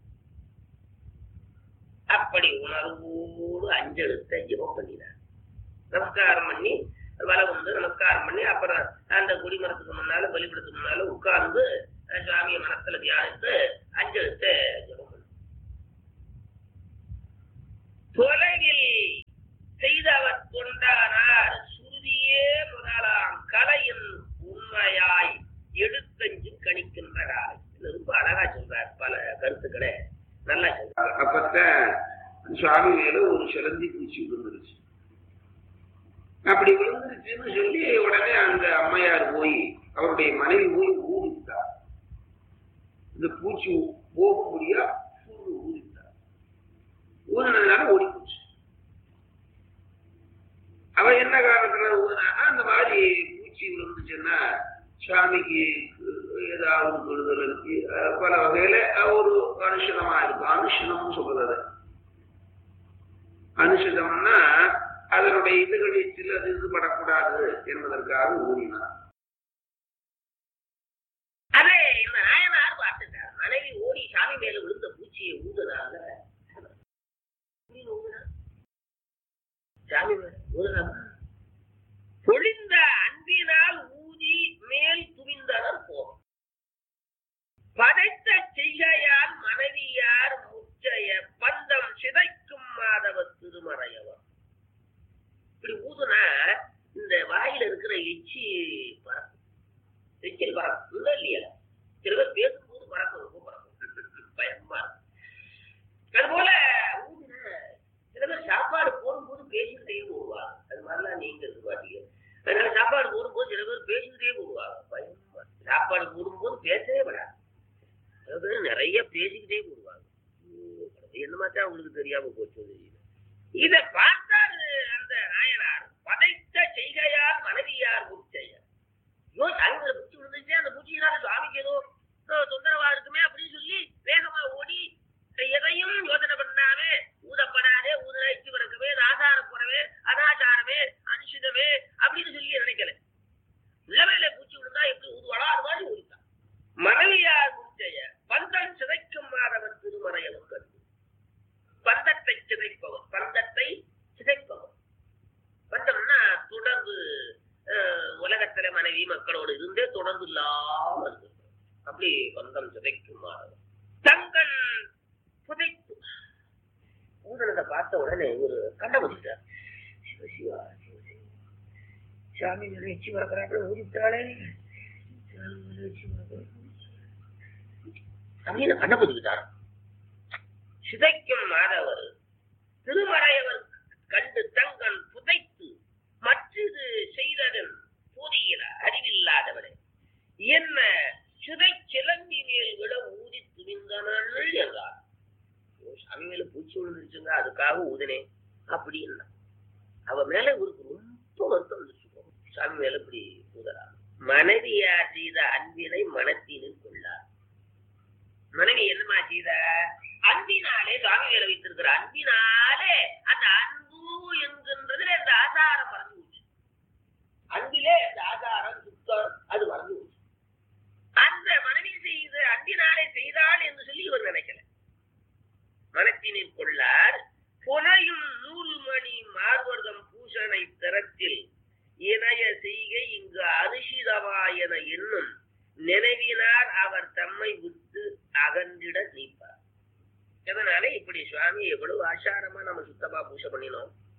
அப்படி உணர்வோடு அஞ்செழுத்த ஜெபம் பண்ணினார் நமஸ்காரம் பண்ணி வலை வந்து நமஸ்காரம் பண்ணி அப்புறம் அந்த குடிமரத்துக்கு முன்னால பலிபடத்துக்கு முன்னால உட்கார்ந்து சுவாமியை மனத்துல தியானித்து அஞ்செழுத்த ஜெபம் பண்ணி தொலைவில் செய்தவர் கொண்டானார் சுருதியே முதலாம் கலையின் உண்மையாய் எடுத்தஞ்சு கணிக்கின்றார் இது ரொம்ப அழகா சொல்றார் பல கருத்துக்களை நல்லா சொல்றார் அப்பத்தான் சுவாமி மேல ஒரு சிலந்தி பூச்சி விழுந்துருச்சு அப்படி விழுந்துருச்சுன்னு சொல்லி உடனே அந்த அம்மையார் போய் அவருடைய மனைவி போய் ஊதித்தார் இந்த பூச்சி போக முடியா ஊதித்தார் ஊதினதுனால ஓடி போச்சு அவ என்ன காரணத்துல ஊதினா அந்த மாதிரி பூச்சி விழுந்துச்சுன்னா சுவாமிக்கு ஏதாவது கெடுதல் இருக்கு அஹ் பல வகையில ஒரு அனுஷனமா இருக்கும் அனுஷனம்னு சொல்றது அனுஷனம்னா அதனுடைய இதுகளில் சிலது இது படக்கூடாது என்பதற்காக ஊறினார் அதே இந்த நாயனார் பார்த்துட்டார் மனைவி ஓடி சாமி மேல விழுந்த பூச்சியை ஊதுனாங்க ஊதுனா சாமி மேல ஊதுனாங்க பொழிந்த அன்பினால் ஊதி மேல் துவிந்தனர் போகும் பதைத்த செய்கையால் மனைவியார் முச்சைய பந்தம் சிதைக்கும் மாதவ திருமறையவர் இப்படி ஊதுனா இந்த வாயில இருக்கிற எச்சி பறக்கும் எச்சில் பறக்கும் இல்ல இல்லையா சில பேர் பேசும்போது பறக்கும் ரொம்ப பறக்கும் பயமா இருக்கும் அதுபோல ஊதுனா சில பேர் சாப்பாடு போடும்போது பேசிக்கிட்டே போடுவாங்க அது மாதிரிலாம் நீங்க இருக்கு பாத்தீங்க அதனால சாப்பாடு போடும்போது சில பேர் பேசிக்கிட்டே போடுவாங்க பயமா இருக்கு. சாப்பாடு போடும்போது பேசவே விடாது சில பேர் நிறைய பேசிக்கிட்டே போடுவாங்க ஐயோ, கடவுளே, என்ன மாதிரி அவங்களுக்கு தெரியாம போச்சு தெரியல இத பார்த்தாரு அந்த நாயனார் பதைத்த செய்கையால் மனைவியார் முச்செய்ய ஐயோ சாமிகளை பூச்சி விழுந்துச்சு அந்த பூச்சியினால சுவாமிக்கு ஏதோ அஹ், தொந்தரவா இருக்குமே அப்படின்னு சொல்லி வேகமா ஓடி எதையும் யோசனை பண்ணாம ஊதப்படாதே ஊதுனா இச்சு பிறக்கவே ஆசாரப்படவே அனாச்சாரமே அனுஷிதமே அப்படின்னு சொல்லி நினைக்கல உள்ளமையில பூச்சி விழுந்தா எப்படி ஊதுவாளோ அது மாதிரி ஊதித்தான் மனைவியார் முச்செய்ய பந்தம் சிதைக்கும் மாதவன் திருமறையவர் கண்டு பந்தத்தை சிதைப்பவர் பந்தத்தை சிதைப்பவர் பந்தம்னா தொடர்பு அஹ், உலகத்துல மனைவி மக்களோடு இருந்தே தொடர்பு இல்லாம இருக்கு அப்படி பந்தம் சிதைக்கும் மாதவன் தங்கன் புதைப்பு ஊதனத்தை பார்த்த உடனே ஒரு கண்டபடிட்டார் சிவ சிவா சிவ சிவா சாமி மேல எச்சி பறக்கிறாங்க ஊதிட்டாளே சாமி மேல எச்சி பறக்கிறாங்க அப்படின்னு கண்டபடிக்கிட்டார் சிதைக்கும் மாதவர் திருமறையவர் கண்டு தங்கன் புதைத்து மற்றது செய்ததன் புதியில அறிவில்லாதவரே என்ன சிதை சிலந்தி மேல் விட ஊதி துணிந்தனள் என்றார் ஐயோ, சாமி மேல பூச்சி விழுந்துருச்சுங்க அதுக்காக ஊதினேன் அப்படின்னா அவ மேல இவருக்கு ரொம்ப வருத்தம் வந்துச்சு சாமி மேல இப்படி ஊதரா மனைவியார் செய்த அன்பினை மனத்தினில் கொள்ளார் மனைவி என்னமா செய்த அன்பினாலே சுவாமி மேல வைத்திருக்கிற அன்பினாலே அந்த அன்பு என்கின்றதுல இந்த ஆசாரம் மறந்து போச்சு அன்பிலே அந்த ஆசாரம் சுத்தம் அது மறந்து போச்சு அந்த மனைவி செய்த அன்பினாலே செய்தாள் என்று சொல்லி இவர் நினைக்கல மனத்தினில் கொள்ளார் புனையும் நூறு மணி மார்வர்தம் பூஷணை திறத்தில் இணைய செய்கை இங்கு அனுஷிதமா என எண்ணும் நினைவினார் அவர் தம்மை விட்டு அகன்றிட நீப்பார் எதனால இப்படி சுவாமி எவ்வளவு ஆச்சாரமா நம்ம சுத்தமா பூஜை பண்ணினோம்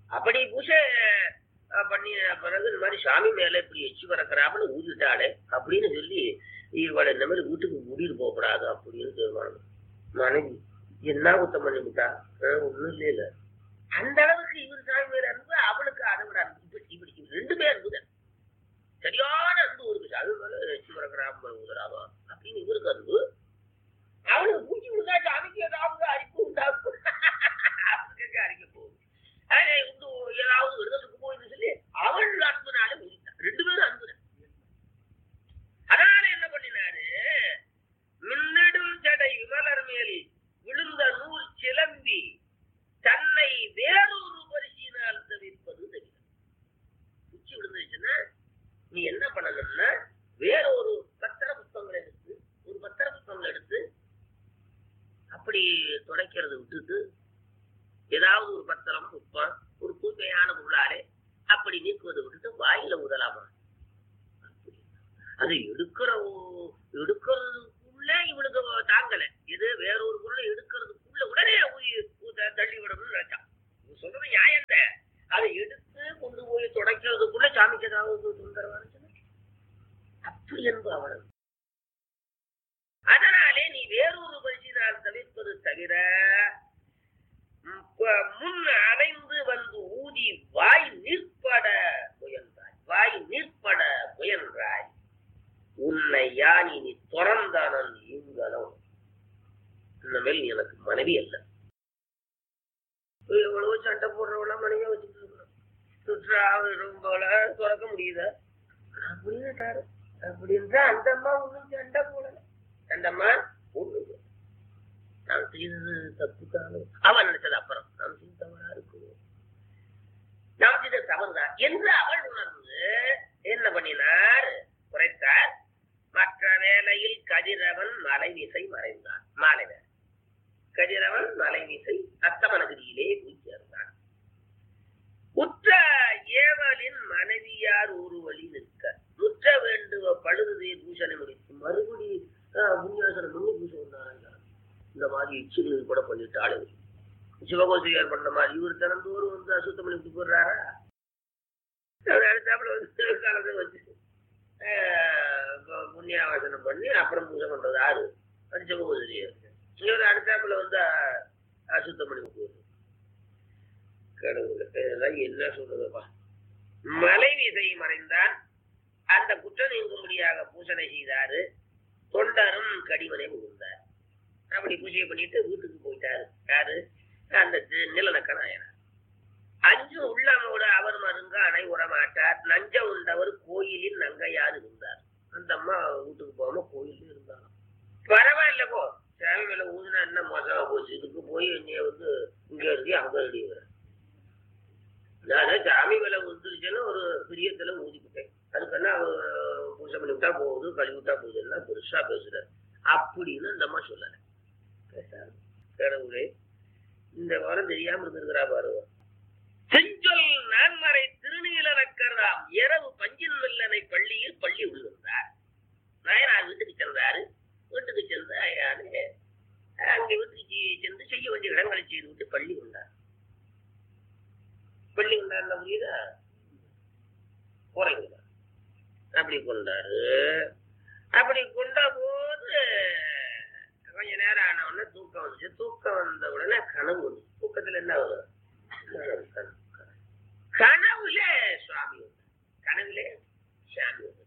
அப்படி பூஜை அஹ், பண்ணி பிறகு இந்த மாதிரி சாமி மேல இப்படி எச்சு பறக்கிறாப்புல ஊதிட்டாளே அப்படின்னு சொல்லி இவளை இந்த மாதிரி வீட்டுக்கு கூட்டிட்டு போக கூடாது அப்படின்னு தீர்மானம் மனைவி என்ன குத்தம் பண்ணி விட்டா அஹ், ஒண்ணும் இல்ல இல்ல அந்த அளவுக்கு இவர் சாமி மேல அன்பு அவளுக்கு அதை விட அன்பு இப்படி இப்படி இவரு ரெண்டுமே அன்புதான் சரியான அன்பு இருக்கு சாமி மேல எச்சு பறக்கிறாப்புல ஊதுறாவா அப்படின்னு இவருக்கு அன்பு அவனுக்கு பூச்சி விடுதா சாமிக்கு ஏதாவது அரிப்பு உண்டாக்கும் அவனுக்கு அரிக்க போகுது அதே வந்து ஏதாவது விடுதலுக்கு போயின்னு சொல்லி அவள் அன்புனால முடித்தான் ரெண்டு பேரும் அன்பு அதனால என்ன பண்ணினாரு மின்னடும் ஜடை விமலர் மேல் விழுந்த நூல் சிலம்பி தன்னை வேறொரு பரிசினால் தவிர்ப்பது தவிர உச்சி விழுந்துருச்சுன்னா நீ என்ன பண்ணணும்னா வேற ஒரு பத்திர புத்தகங்களை எடுத்து ஒரு பத்திர புத்தகங்களை எடுத்து அப்படி துடைக்கிறது விட்டுட்டு ஏதாவது ஒரு பத்திரம் புஷ்பம் ஒரு தூய்மையான பொருளாலே அப்படி நீக்குவதை விட்டுட்டு வாயில ஊதலாமா அப்படி. அது எடுக்கிற ஓ- எடுக்கிறதுக்குள்ள இவளுக்கு தாங்கல இது வேற ஒரு பொருளை எடுக்கிறதுக்குள்ள உடனே ஊதி- ஊத- தள்ளி விடணும்னு நினைச்சான் இவன் சொல்றது நியாயம் தான். அதை எடுத்து கொண்டு போய் துடைக்கிறதுக்குள்ள சாமிக்கு ஏதாவது தொந்தரவா இருந்துச்சுன்னா அப்படி என்பது அவனுக்கு அதனாலே நீ வேறொரு பரிசினால் தவிர்ப்பது தவிர ம், ப- முன் அடைந்து வந்து ஊதி வாய் நிற்பட முயன்றாய் வாய் நிற்பட முயன்றாய் உன்னை யானி நீ துறந்தானன் இங்கனம் இனிமேல் நீ எனக்கு மனைவி அல்ல எவ்வளவு சண்டை போடுறவள மனைவியா வச்சுட்டு இருக்கணும் சுற்றா ரொம்ப துறக்க முடியுதா அப்படின்னுட்டாரு அப்படின்றா அந்த அம்மா ஒண்ணும் சண்டை போடல அந்த அம்மா ஒண்ணும் செய்யல. நான் செய்தது தப்புக்கான அவன் நினைச்சது அப்புறம் நாம் செய்த தவறா இருக்கும் நாம் செய்த தவறுதான் என்று அவள் உணர்ந்து என்ன பண்ணினார் குறைத்தார் மற்ற வேளையில் கதிரவன் மலைவிசை மறைந்தான் மாலை வேலை கதிரவன் மலைவிசை அத்தமனகிரியிலே போய் சேர்ந்தான் உற்ற ஏவலின் மனைவியார் ஒரு வழி நிற்க முற்ற வேண்டுவ பழுதுதே பூஷணை முடித்து மறுபடி ஆஹ், புண்ணியாசனம் பண்ணி பூஜை வந்தாங்க இந்த மாதிரி இச்சுகள் கூட பண்ணிட்டு ஆளுங்க சிவகோசியார் பண்ண மாதிரி இவர் தினந்தோறும் வந்து அசுத்தம் பண்ணி போடுறாரா அவர் அடுத்தாப்புல வந்து காலத்தை வச்சு ஆஹ், பு- புண்ணியாவாசனம் பண்ணி அப்புறம் பூஜை பண்றது ஆறு அது சிவகோசிரியர் இவர் அடுத்தாப்புல வந்து அஹ், அசுத்தம் பண்ணி போடுறது கடவுள் இதெல்லாம் என்ன சொல்றதுப்பா மலை விதை மறைந்தான் அந்த குற்றம் நீங்கும்படியாக பூசணை செய்தாரு தொண்டரும் கடிமனை புகுந்தார் அப்படி பூஜையை பண்ணிட்டு வீட்டுக்கு போயிட்டாரு யாரு அந்த தி- நிலநக்க நாயனார் அஞ்சு உள்ளமோடு அவர் மருங்க அணை உடமாட்டார் நஞ்ச உண்டவர் கோயிலில் நங்கையார் இருந்தார் அந்த அம்மா வீட்டுக்கு போகாம கோயிலே இருந்தாங்க பரவாயில்ல போ சாமி மேல ஊதுனா என்ன மோசமா போச்சு இதுக்கு போய் என்னைய வந்து இங்க இருக்கு அங்க அடிக்கிற நான் சாமி மேல வந்துருச்சுன்னு ஒரு பிரியத்துல ஊதிக்கிட்டேன் அதுக்கென்ன அவ பூஜை பண்ணி விட்டா போகுது கழுவி விட்டா போகுதுன்னா பெருசா பேசுற அப்படின்னு அந்த அம்மா சொல்லல பேசாது கடவுளே இந்த வாரம் தெரியாம இருந்திருக்கிறா பாருங்க செஞ்சொல் நான்மறை திருநீலனக்கர்தாம் இரவு பஞ்சின் வெள்ளனை பள்ளியில் பள்ளி உள்ளிருந்தார் நாயனார் வீட்டுக்கு சென்றாரு வீட்டுக்கு சென்று யாரு அங்க வீட்டுக்கு சென்று செய்ய வேண்டிய இடங்களை செய்து விட்டு பள்ளி கொண்டார் பள்ளி கொண்டாருன்னா புரியுதா குறைங்க அப்படி கொண்டாரு அப்படி கொண்ட போது கொஞ்ச நேரம் ஆன உடனே தூக்கம் வந்துச்சு தூக்கம் வந்த உடனே கனவு வந்துச்சு தூக்கத்துல என்ன வரும் கனவு, கனவு, கனவு. கனவுல சுவாமி வந்தார். கனவுல சுவாமி வந்தார்.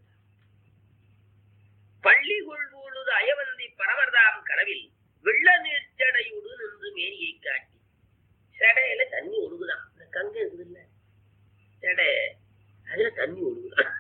பள்ளி கொள்வோடு அயவந்தி பரவர்தாம் கனவில் வெள்ள நீர் சடையுடு நின்று மேனியை காட்டி சடையில தண்ணி ஒழுகுதான் இந்த கங்க இருக்குது இல்ல சடை அதுல தண்ணி ஒழுகுதான்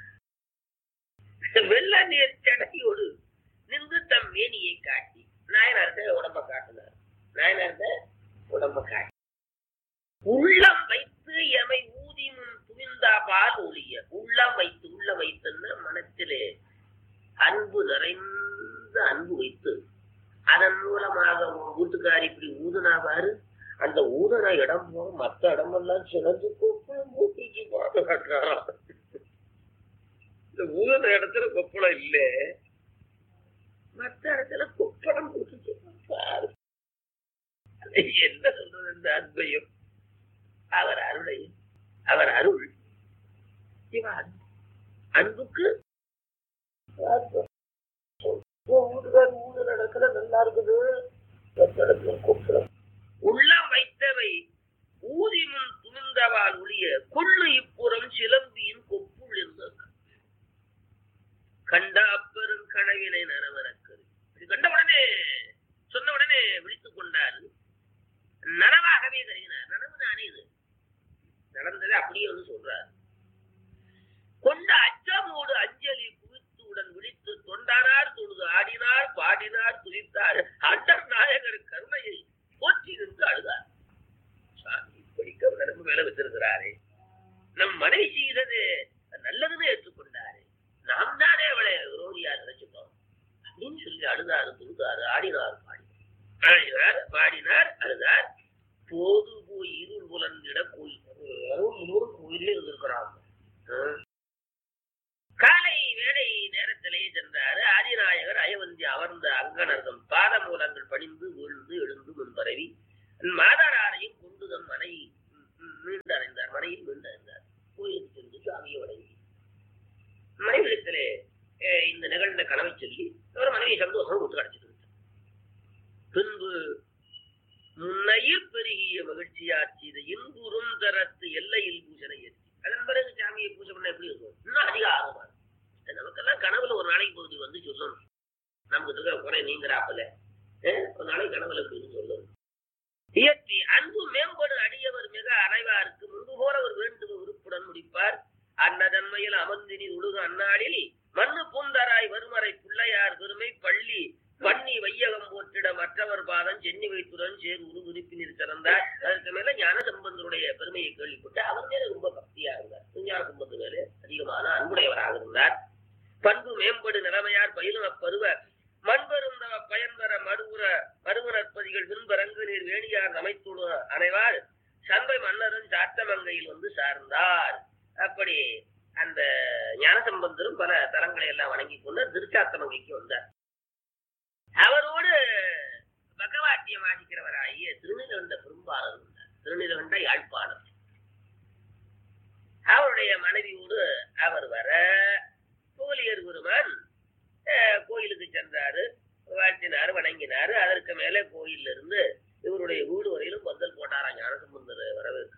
வெள்ள நீர் சடையோடு நின்று தம் மேனியை காட்டி நாயனார்த்த உடம்ப காட்டினார் நாயனார்த்த உடம்ப காட்டி உள்ளம் வைத்து எமை ஊதி முன் துவிந்தா பால் ஒளிய உள்ளம் வைத்து உள்ள வைத்துன்னா மனத்திலே அன்பு நிறைந்த அன்பு வைத்து அதன் மூலமாக உன் வீட்டுக்காரி இப்படி ஊதுனா பாரு அந்த ஊதுன இடம் போக மத்த இடமெல்லாம் சிறந்து கொப்பளம் மூட்டிச்சு பாதுகாக்கிறாராம் இந்த ஊதுன இடத்துல கொப்பளம் இல்ல மத்த இடத்துல கொப்பளம் மூட்டிச்சு பாரு அது என்ன சொல்றது இந்த அன்பையும் அவர் அருளை அவர் அருள் இவன் அன்பு. அன்புக்கு வீடுகள் ஊடு நடக்கிற நல்லா இருக்குது இடத்துல கூப்பிடுறோம் உள்ளம் வைத்தவை ஊதி முன் துணிந்தவால் ஒளிய கொள்ளு இப்புறம் சிலம்பியின் கொப்புள் இருந்தது கண்ட அப்பெரும் கனவினை நனவனக்கரு இது கண்ட உடனே சொன்ன உடனே விழித்துக் கொண்டார் நனவாகவே கருதினார் நனவு தானே இது நடந்ததை அப்படியே வந்து சொல்றார் கொண்ட அச்சமோடு அஞ்சலி குவித்துடன் விழித்து தொண்டானார் தொழுது ஆடினார் பாடினார் துதித்தார் அண்டர் நாயகர் கருணையை போற்றி நின்று அழுதார் சாமி இப்படிக்க நரம்பு மேல வச்சிருக்கிறாரே நம் மனைவி செய்தது நல்லதுன்னு ஏற்றுக்கொண்டாரு நாம் தானே அவளை விரோதியா நினைச்சுட்டோம் அப்படின்னு சொல்லி அழுதாரு துழுதாரு ஆடினார் பாடினார் அழுகிறார் பாடினார் அழுதார் போது போய் இருள் புலந்திட கோயில் இரவு முழுவதும் கோயிலே இருந்திருக்கிறாங்க ஆ. காலை வேலை நேரத்திலேயே சென்றாரு ஆதிநாயகர் அயவந்தி அமர்ந்த அங்கனர்தம் பாத மூலங்கள் பணிந்து வீழ்ந்து எழுந்து முன்பரவி மாதாராரையும் கொண்டு தம் மனை மீண்டு அடைந்தார் மனையில் மீண்டு அடைந்தார் கோயிலுக்கு சென்று சாமியை வணங்கி மனைவிடத்திலே அஹ், இந்த நிகழ்ந்த கனவை சொல்லி அவர் மனைவி சந்தோஷம் விட்டு கிடைச்சிட்டு பின்பு முன்னையில் பெருகிய மகிழ்ச்சியாட்சி இது இன்புறும் தரத்து எல்லையில் பூஜனை ஏற்றி அதன் பிறகு சாமியை பூஜை பண்ண எப்படி இருக்கும் இன்னும் அதிக ஆர்வமா இருக்கும். நமக்கெல்லாம் கனவுல ஒரு நாளைக்கு பகுதி வந்து சொல்லணும் நமக்கு இருக்க குறை நீங்கிறாப்புல அஹ், ஒரு நாளைக்கு கனவுல போய் சொல்லணும் இயற்றி அன்பு மேம்படு அடியவர் மிக அனைவாருக்கு முன்பு போல ஒரு வேண்டுவ உறுப்புடன் முடிப்பார் அன்னதன்மையில் அமர்ந்தினி உழுகு அந்நாளில் மண்ணு பூந்தராய் வருமறை பிள்ளையார் பெருமை பள்ளி பண்ணி வையகம் போற்றிட மற்றவர் பாதம் சென்னி வைத்துடன் சேர் உரு உறுப்பினர் சிறந்தார் அதற்கு மேல ஞான சம்பந்தருடைய பெருமையை கேள்விப்பட்டு அவர் மேல ரொம்ப பக்தியா இருந்தார் ஞான சம்பந்த மேல அதிகமான அன்புடையவராக இருந்தார் பண்பு மேம்படு நிலைமையார் பயிலும் அப்பருவ மண்பெருந்தவ பயன்பெற மடுவுற மருவனற்பதிகள் பின்பரங்கு நீர் வேணியார் அமைத்துடு அனைவார் சண்பை மன்னரும் சாத்தமங்கையில் வந்து சார்ந்தார் அப்படி அந்த ஞானசம்பந்தரும் பல தலங்களை எல்லாம் வணங்கி கொண்டு திருச்சாத்தமங்கைக்கு வந்தார் அவரோடு பகவாட்டியம் வாசிக்கிறவராகிய திருநிலகண்ட பெரும்பாளர் இருந்தார் திருநிலகண்ட யாழ்ப்பாணர் அவருடைய மனைவியோடு அவர் வர புகலியர் குருமான் அஹ், கோயிலுக்கு சென்றாரு வாழ்த்தினாரு வணங்கினாரு அதற்கு மேலே கோயில்ல இருந்து இவருடைய வீடு வரையிலும் பந்தல் போட்டாராம் ஞானசம்பந்தர் வரவேற்க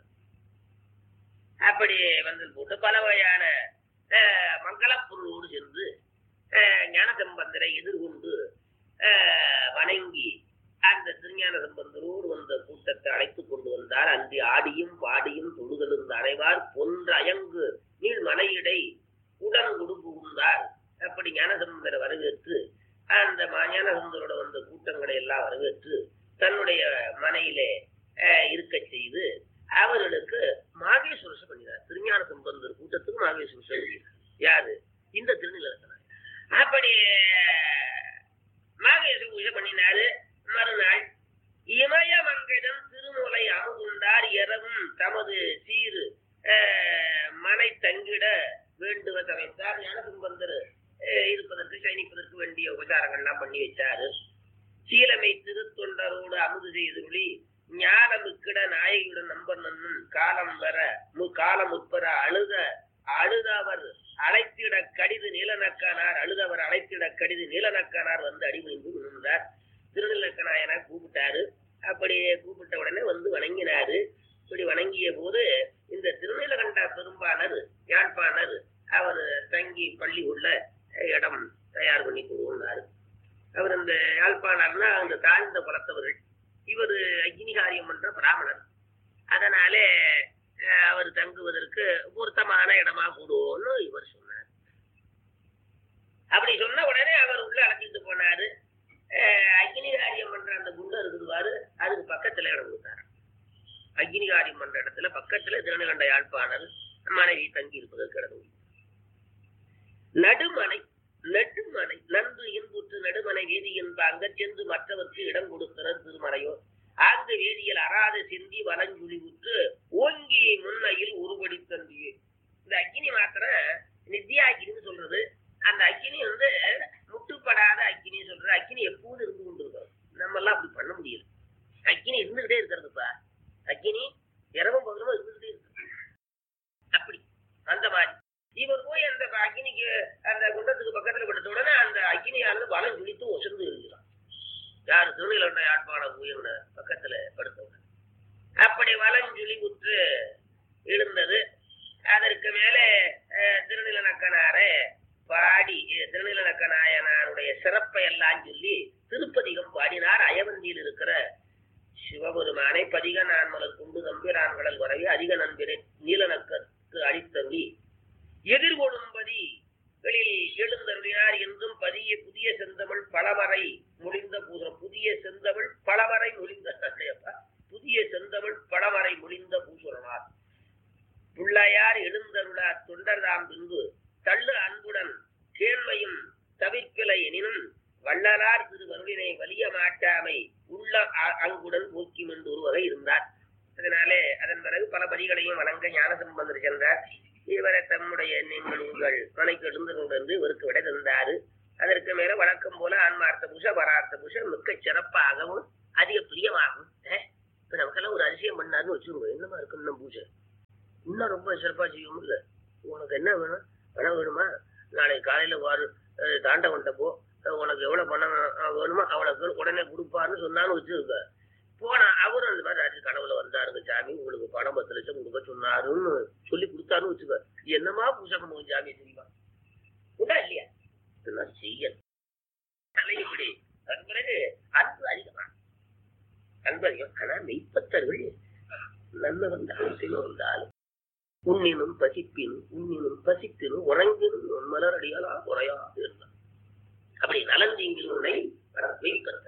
அப்படி பந்தல் போட்டு பல வகையான அஹ், மங்களப் பொருளோடு சென்று அஹ், ஞானசம்பந்தரை எதிர்கொண்டு அஹ், வணங்கி அந்த திருஞான சம்பந்தரோடு வந்த கூட்டத்தை அழைத்துக் கொண்டு வந்தார் அன்றி ஆடியும் பாடியும் தொழுதெழுந்த அனைவார் பொன்ற அயங்கு நீள் மனையிடை உடன் குடும்பு உண்டார் அப்படி ஞானசம்பந்தரை வரவேற்று அந்த ம- ஞானசம்பந்தரோட வந்த கூட்டங்களை எல்லாம் வரவேற்று தன்னுடைய மனையிலே அஹ், இருக்கச் செய்து அவர்களுக்கு மாகேஸ்வரசம் பண்ணினார் திருஞான சம்பந்தர் கூட்டத்துக்கு மாகேஸ்வரசம் பண்ணினார் யாரு இந்த திருநிலத்தனார் அப்படி மாகேஸ்வர பூஜை பண்ணினாரு மறுநாள் இமயமங்கிடம் திருமுலை அமுதுண்டார் இரவும் தமது சீரு அஹ், மனை தங்கிட வேண்டுவ சமைத்தார் ஞானசம்பந்தர் அஹ், இருப்பதற்கு சயனிப்பதற்கு வேண்டிய உபச்சாரங்கள்லாம் பண்ணி வச்சாரு சீலமை திருத்தொண்டரோடு அமுது செய்துள்ளி ஞானமுக்கிட நாயகியுடன் நம்பர் நன்னும் காலம் வர மு காலம் உட்பட அழுத அழுதவர் அழைத்திட கடிது நீலநக்கானார் அழுதவர் அழைத்திட கடிது நீலநக்கானார் வந்து அடிபணிந்து விழுந்தார் திருநெல்லக்கநாயனார் கூப்பிட்டாரு அப்படியே கூப்பிட்ட உடனே வந்து வணங்கினாரு இப்படி வணங்கிய போது இந்த திருநீலகண்ட பெரும்பாளர் யாழ்ப்பாணர் அவர் தங்கி பள்ளி உள்ள இடம் தயார் பண்ணி கொடுன்னாரு அவர் இந்த யாழ்ப்பாணர்னா அந்த தாழ்ந்த குலத்தவர்கள் இவர் அக்னிகாரியம் பண்ற பிராமணர் அதனாலே அஹ், அவர் தங்குவதற்கு பொருத்தமான இடமா கூடுவோம்னு இவர் சொன்னார் அப்படி சொன்ன உடனே அவர் உள்ள அழைச்சிட்டு போனாரு அஹ், அக்னிகாரியம் பண்ற அந்த குண்டு இருக்குது பாரு அதுக்கு பக்கத்துல இடம் கொடுத்தாரு அக்னிகாரியம் பண்ற இடத்துல பக்கத்துல திருநகண்ட யாழ்ப்பாணர் மனைவி தங்கி இருப்பதற்கு இடம் கொடுத்தார். நடுமனை நெடுமனை நன்று இன்புற்று நடுமனை வேதி என்ப அங்கச் சென்று மற்றவர்க்கு இடம் கொடுக்கிறது திருமறையோ ஆங்கு வேதியில் அறாத சிந்தி வலஞ்சுழி உற்று ஓங்கி முன்னையில் உருவடி தந்தியே இந்த அக்கினி மாத்திரம் நித்யாக்கினின்னு சொல்றது அந்த அக்கினி வந்து முட்டுப்படாத அக்கினி சொல்றது அக்கினி எப்போதும் இருந்து கொண்டு இருக்கிறது நம்ம எல்லாம் அப்படி பண்ண முடியல அக்கினி இருந்துகிட்டே இருக்கிறதுப்பா அக்கினி இரவும் பகலும் இருந்து யாரு திருநீலண்ட யாழ்ப்பாண பூயங்க பக்கத்துல படுத்தவங்க அப்படி வலஞ்சுழி குற்று எழுந்தது அதற்கு மேலே அஹ், திருநிலநக்கனாரே பாடி அஹ், திருநிலநக்கநாயனாருடைய சிறப்பை எல்லாம் சொல்லி திருப்பதிகம் பாடினார் அயவந்தியில் இருக்கிற சிவபெருமானை பதிக நான்மலர் கொண்டு நம்பிரான்களல் வரவி அதிக நண்பினை நீலநக்கத்து அளித்தருளி எதிர்கொள்ளும்படி வெளியில் எழுந்தருளினார் என்றும் பதிய புதிய செந்தமிழ் பலவரை மொழிந்த பூசம் புதிய செந்தமிழ் பலவரை மொழிந்த அப்பா, புதிய செந்தமிழ் பலவரை மொழிந்த பூசுரனார் பிள்ளையார் எழுந்தருளார் தொண்டர்தாம் பின்பு தள்ளு அன்புடன் கேண்மையும் தவிர்ப்பிலை எனினும் வள்ளலார் திருவருளினை வலிய மாட்டாமை உள்ள அ- அங்குடன் போக்கி என்று ஒரு வகை இருந்தார் அதனாலே அதன் பிறகு பல பரிகளையும் வணங்க ஞானசம்பந்தர் சென்றார் இவரை தம்முடைய நீங்கள் உங்கள் மனைக்கு எழுந்து கொண்டு இவருக்கு விட தந்தாரு அதற்கு மேல வழக்கம் போல ஆன்மார்த்த புஷ வரார்த்த புஷ மிக்க சிறப்பாகவும் அதிக பிரியமாகவும் அஹ், இப்ப நமக்கெல்லாம் ஒரு அதிசயம் பண்ணாருன்னு வச்சுக்கோங்க என்னமா இருக்கு இன்னும் பூஜை இன்னும் ரொம்ப சிறப்பா செய்யும் இல்ல உனக்கு என்ன வேணும் பணம் வேணுமா நாளைக்கு காலையில வாரு அஹ், தாண்டவன்ட்ட போ அஹ், உனக்கு எவ்வளவு பணம் அஹ், வேணுமோ அவனுக்கு உடனே கொடுப்பாருன்னு சொன்னான்னு வச்சுருக்க போனா அவரும் அந்த மாதிரி ராத்திரி கனவுல வந்தாருங்க சாமி உங்களுக்கு பணம் பத்து லட்சம் கொடுக்க சொன்னாருன்னு சொல்லி கொடுத்தாருன்னு வச்சுக்க என்னமா பூஜை பண்ணுவோம் சாமி தெரியுமா உண்டா இல்லையா இதெல்லாம் செய்யணும் அதனால இப்படி அதன் பிறகு அன்பு அதிகமா அன்பு அதிகம் ஆனா மெய்ப்பத்தர்கள் நன்மை வந்தாலும் தீமை வந்தாலும் உன்னினும் பசிப்பினும் உன்னினும் பசிப்பினும் உறங்கினும் உன் மலரடியாலா குறையா இருந்தார் அப்படி நலன் தீங்கில் உன்னை மெய்ப்பத்தர்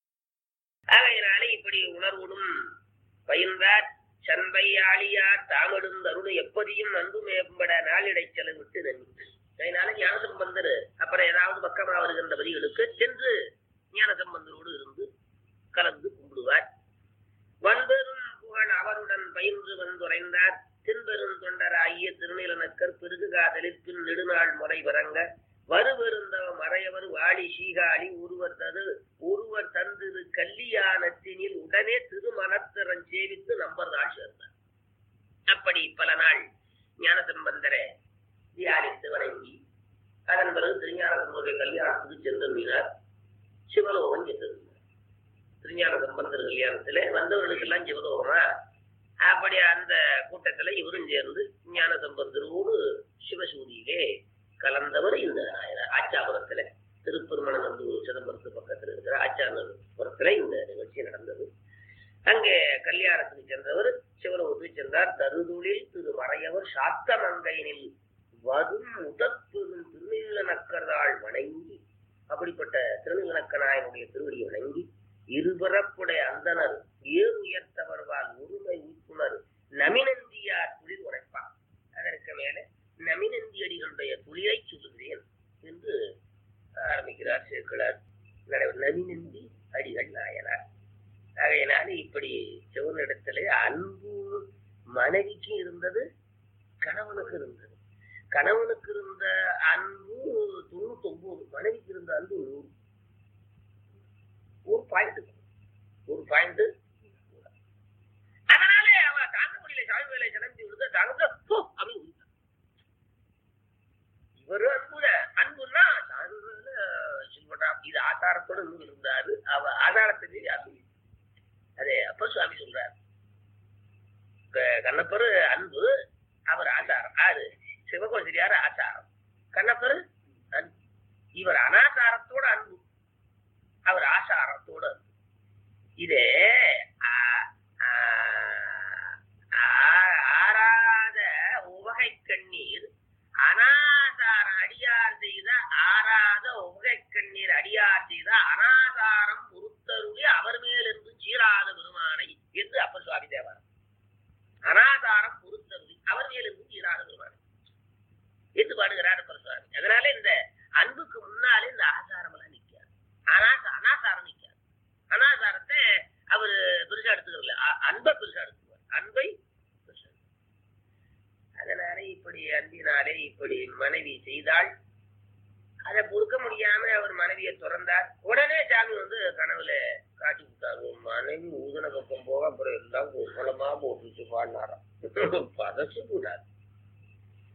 ஆகையினாலே இப்படி உணர்வுடும் பயின்றார் சண்பை ஆளியார் தாமெடுந்தருள் எப்பதியும் நன்பு மேம்பட நாளிடை செலவிட்டு நன்றி அதனால ஞானசம்பந்தர் அப்புறம் ஏதாவது பக்கமா வருகின்ற வரிகளுக்கு சென்று ஞானசம்பந்தரோடு இருந்து கலந்து கும்பிடுவார் வன்பெரும் புகழ் அவருடன் பயின்று வந்துரைந்தார் தின்பெரும் தொண்டராகிய திருநிலனக்கர் பெருகு காதலில் பின் நெடுநாள் முறை வரங்க வருவெருந்தவ மறையவர் வாழி சீகாழி ஒருவர் தரு ஒருவர் தந்திரு கல்லியானத்தினில் உடனே திருமணத்திறன் சேவித்து நம்பர்தாள் சேர்ந்தார் அப்படி பல நாள் ஞானசம்பந்தரை தியானித்து வணங்கி அதன் பிறகு திருஞான சம்பந்த கல்யாணத்துக்கு சென்றிருந்தார் சிவலோகம் சென்றிருந்தார் திருஞான சம்பந்தர் கல்யாணத்துல வந்தவர்களுக்கெல்லாம் சிவலோகமா அப்படி அந்த கூட்டத்துல இவரும் சேர்ந்து ஞான சம்பந்தரோடு சிவசூரியிலே கலந்தவர் இந்த நாயனார் ஆச்சாபுரத்துல திருப்பெருமண நந்தூர் சிதம்பரத்து பக்கத்துல இருக்கிற ஆச்சாரபுரத்துல இந்த நிகழ்ச்சி நடந்தது அங்கே கல்யாணத்துக்கு சென்றவர் சிவலோகத்துக்கு சென்றார் தருதுளில் திரு மறையவர் சாத்தமங்கையினில் வரும் முதற்பெரும் திருநீலநக்கரால் வணங்கி அப்படிப்பட்ட திருநீலநக்கனாயனுடைய திருவடியை வணங்கி இருபரப்புடைய அந்தனர் ஏறு உயர்த்தவர்வால் ஒருமை உய்ப்புணர் நமினந்தியார் துளிர் உரைப்பார் அதற்கு மேலே நமினந்தி அடிகளுடைய துளிரை சொல்லுகிறேன் என்று ஆரம்பிக்கிறார் சேர்க்கிறார் நமினந்தி அடிகள் நாயனார் ஆகையினால இப்படி சிவனிடத்திலே அன்பு மனைவிக்கு இருந்தது கணவனுக்கு இருந்தது கணவனுக்கு இருந்த அன்பு தொண்ணூத்தி ஒன்பது மனைவிக்கு இருந்த அன்பு நூறு ஒரு பாயிண்ட் ஒரு பாயிண்ட் அதனாலே அவ தாங்க முடியல சாமி வேலை கிளம்பி விழுந்த தாங்க போ அப்படின்னு விழுந்தார். இவரு அன்புல அன்புன்னா சாமி மேல சில்வட்டா இது ஆதாரத்தோட இன்னும் இருந்தாரு அவ ஆதாரத்தை அது அதே அப்ப சுவாமி சொல்றாரு க- கண்ணப்பரு அன்பு அவர் ஆசாரம் ஆறு சிவகோசிரியார் ஆசாரம் கண்ணப்பரு அன்பு இவர் அனாசாரத்தோட அன்பு அவர் ஆசாரத்தோட அன்பு இதே ஆ- ஆ- ஆ- ஆறாத உவகை கண்ணீர் அனாசார அடியார் செய்த ஆறாத உவகை கண்ணீர் அடியார் செய்த அனாசாரம் பொறுத்தருளி அவர் மேலிருந்து சீராத பெருமானை என்று அப்ப சுவாமி தேவார் அனாதாரம் பொறுத்தருளி அவர் மேலிருந்து சீராத பெருமானை என்று பாடுகிறார் அப்பர் சுவாமி அதனால இந்த அன்புக்கு முன்னாலே இந்த ஆசாரம் எல்லாம் நிக்காது அனாச அனாசாரம் நிக்காது அனாசாரத்தை அவர் பெருசா எடுத்துக்கல அ- அன்பை பெருசா எடுத்துக்குவார் அன்பை பெருசா எடுத்துக்குவார். அதனால இப்படி அன்பினாலே இப்படி மனைவி செய்தாள் அதை பொறுக்க முடியாம அவர் மனைவியை துறந்தார் உடனே சாமி வந்து கனவுல காட்டி விட்டார் உன் மனைவி ஊதன பக்கம் போக அப்புறம் எல்லாம் குளமா போட்டுச்சு பாடினாராம் பதச்சு கூடாது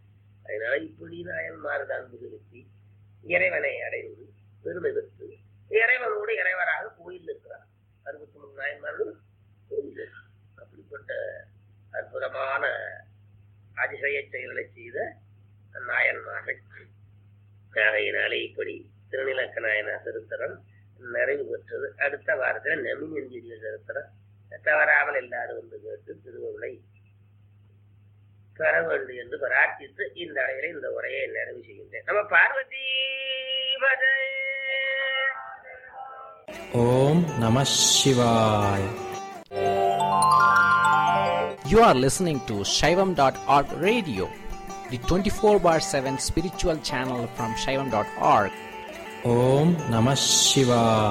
அதனால இப்படி நாயன்மார்கள் அன்பு செலுத்தி இறைவனை அடைந்து பெருமை பெற்று இறைவனோடு இறைவராக கோயில் இருக்கிறார் அறுபத்தி மூணு நாயன்மார்கள் கோயில் இருக்கு. அப்படிப்பட்ட அற்புதமான அதிசய செயல்களை செய்த நாயன்மார்கள் ஆகையினாலே இப்படி திருநிலக்க நாயனா சரித்திரம் நிறைவு பெற்றது அடுத்த வாரத்தில் நெமிஞ்செஞ்சிய சரித்திரம் தவறாமல் எல்லாரும் வந்து கேட்டு திருவருளை பெற வேண்டும் என்று பிரார்த்தித்து இந்த அளவில் இந்த உரையை நிறைவு செய்கின்றேன் நம்ம பார்வதி பதை Om Namah Shivaya. You are listening to Shaivam.org radio, the 24 bar 7 spiritual channel from Shaivam.org. Om Namah Shivaya.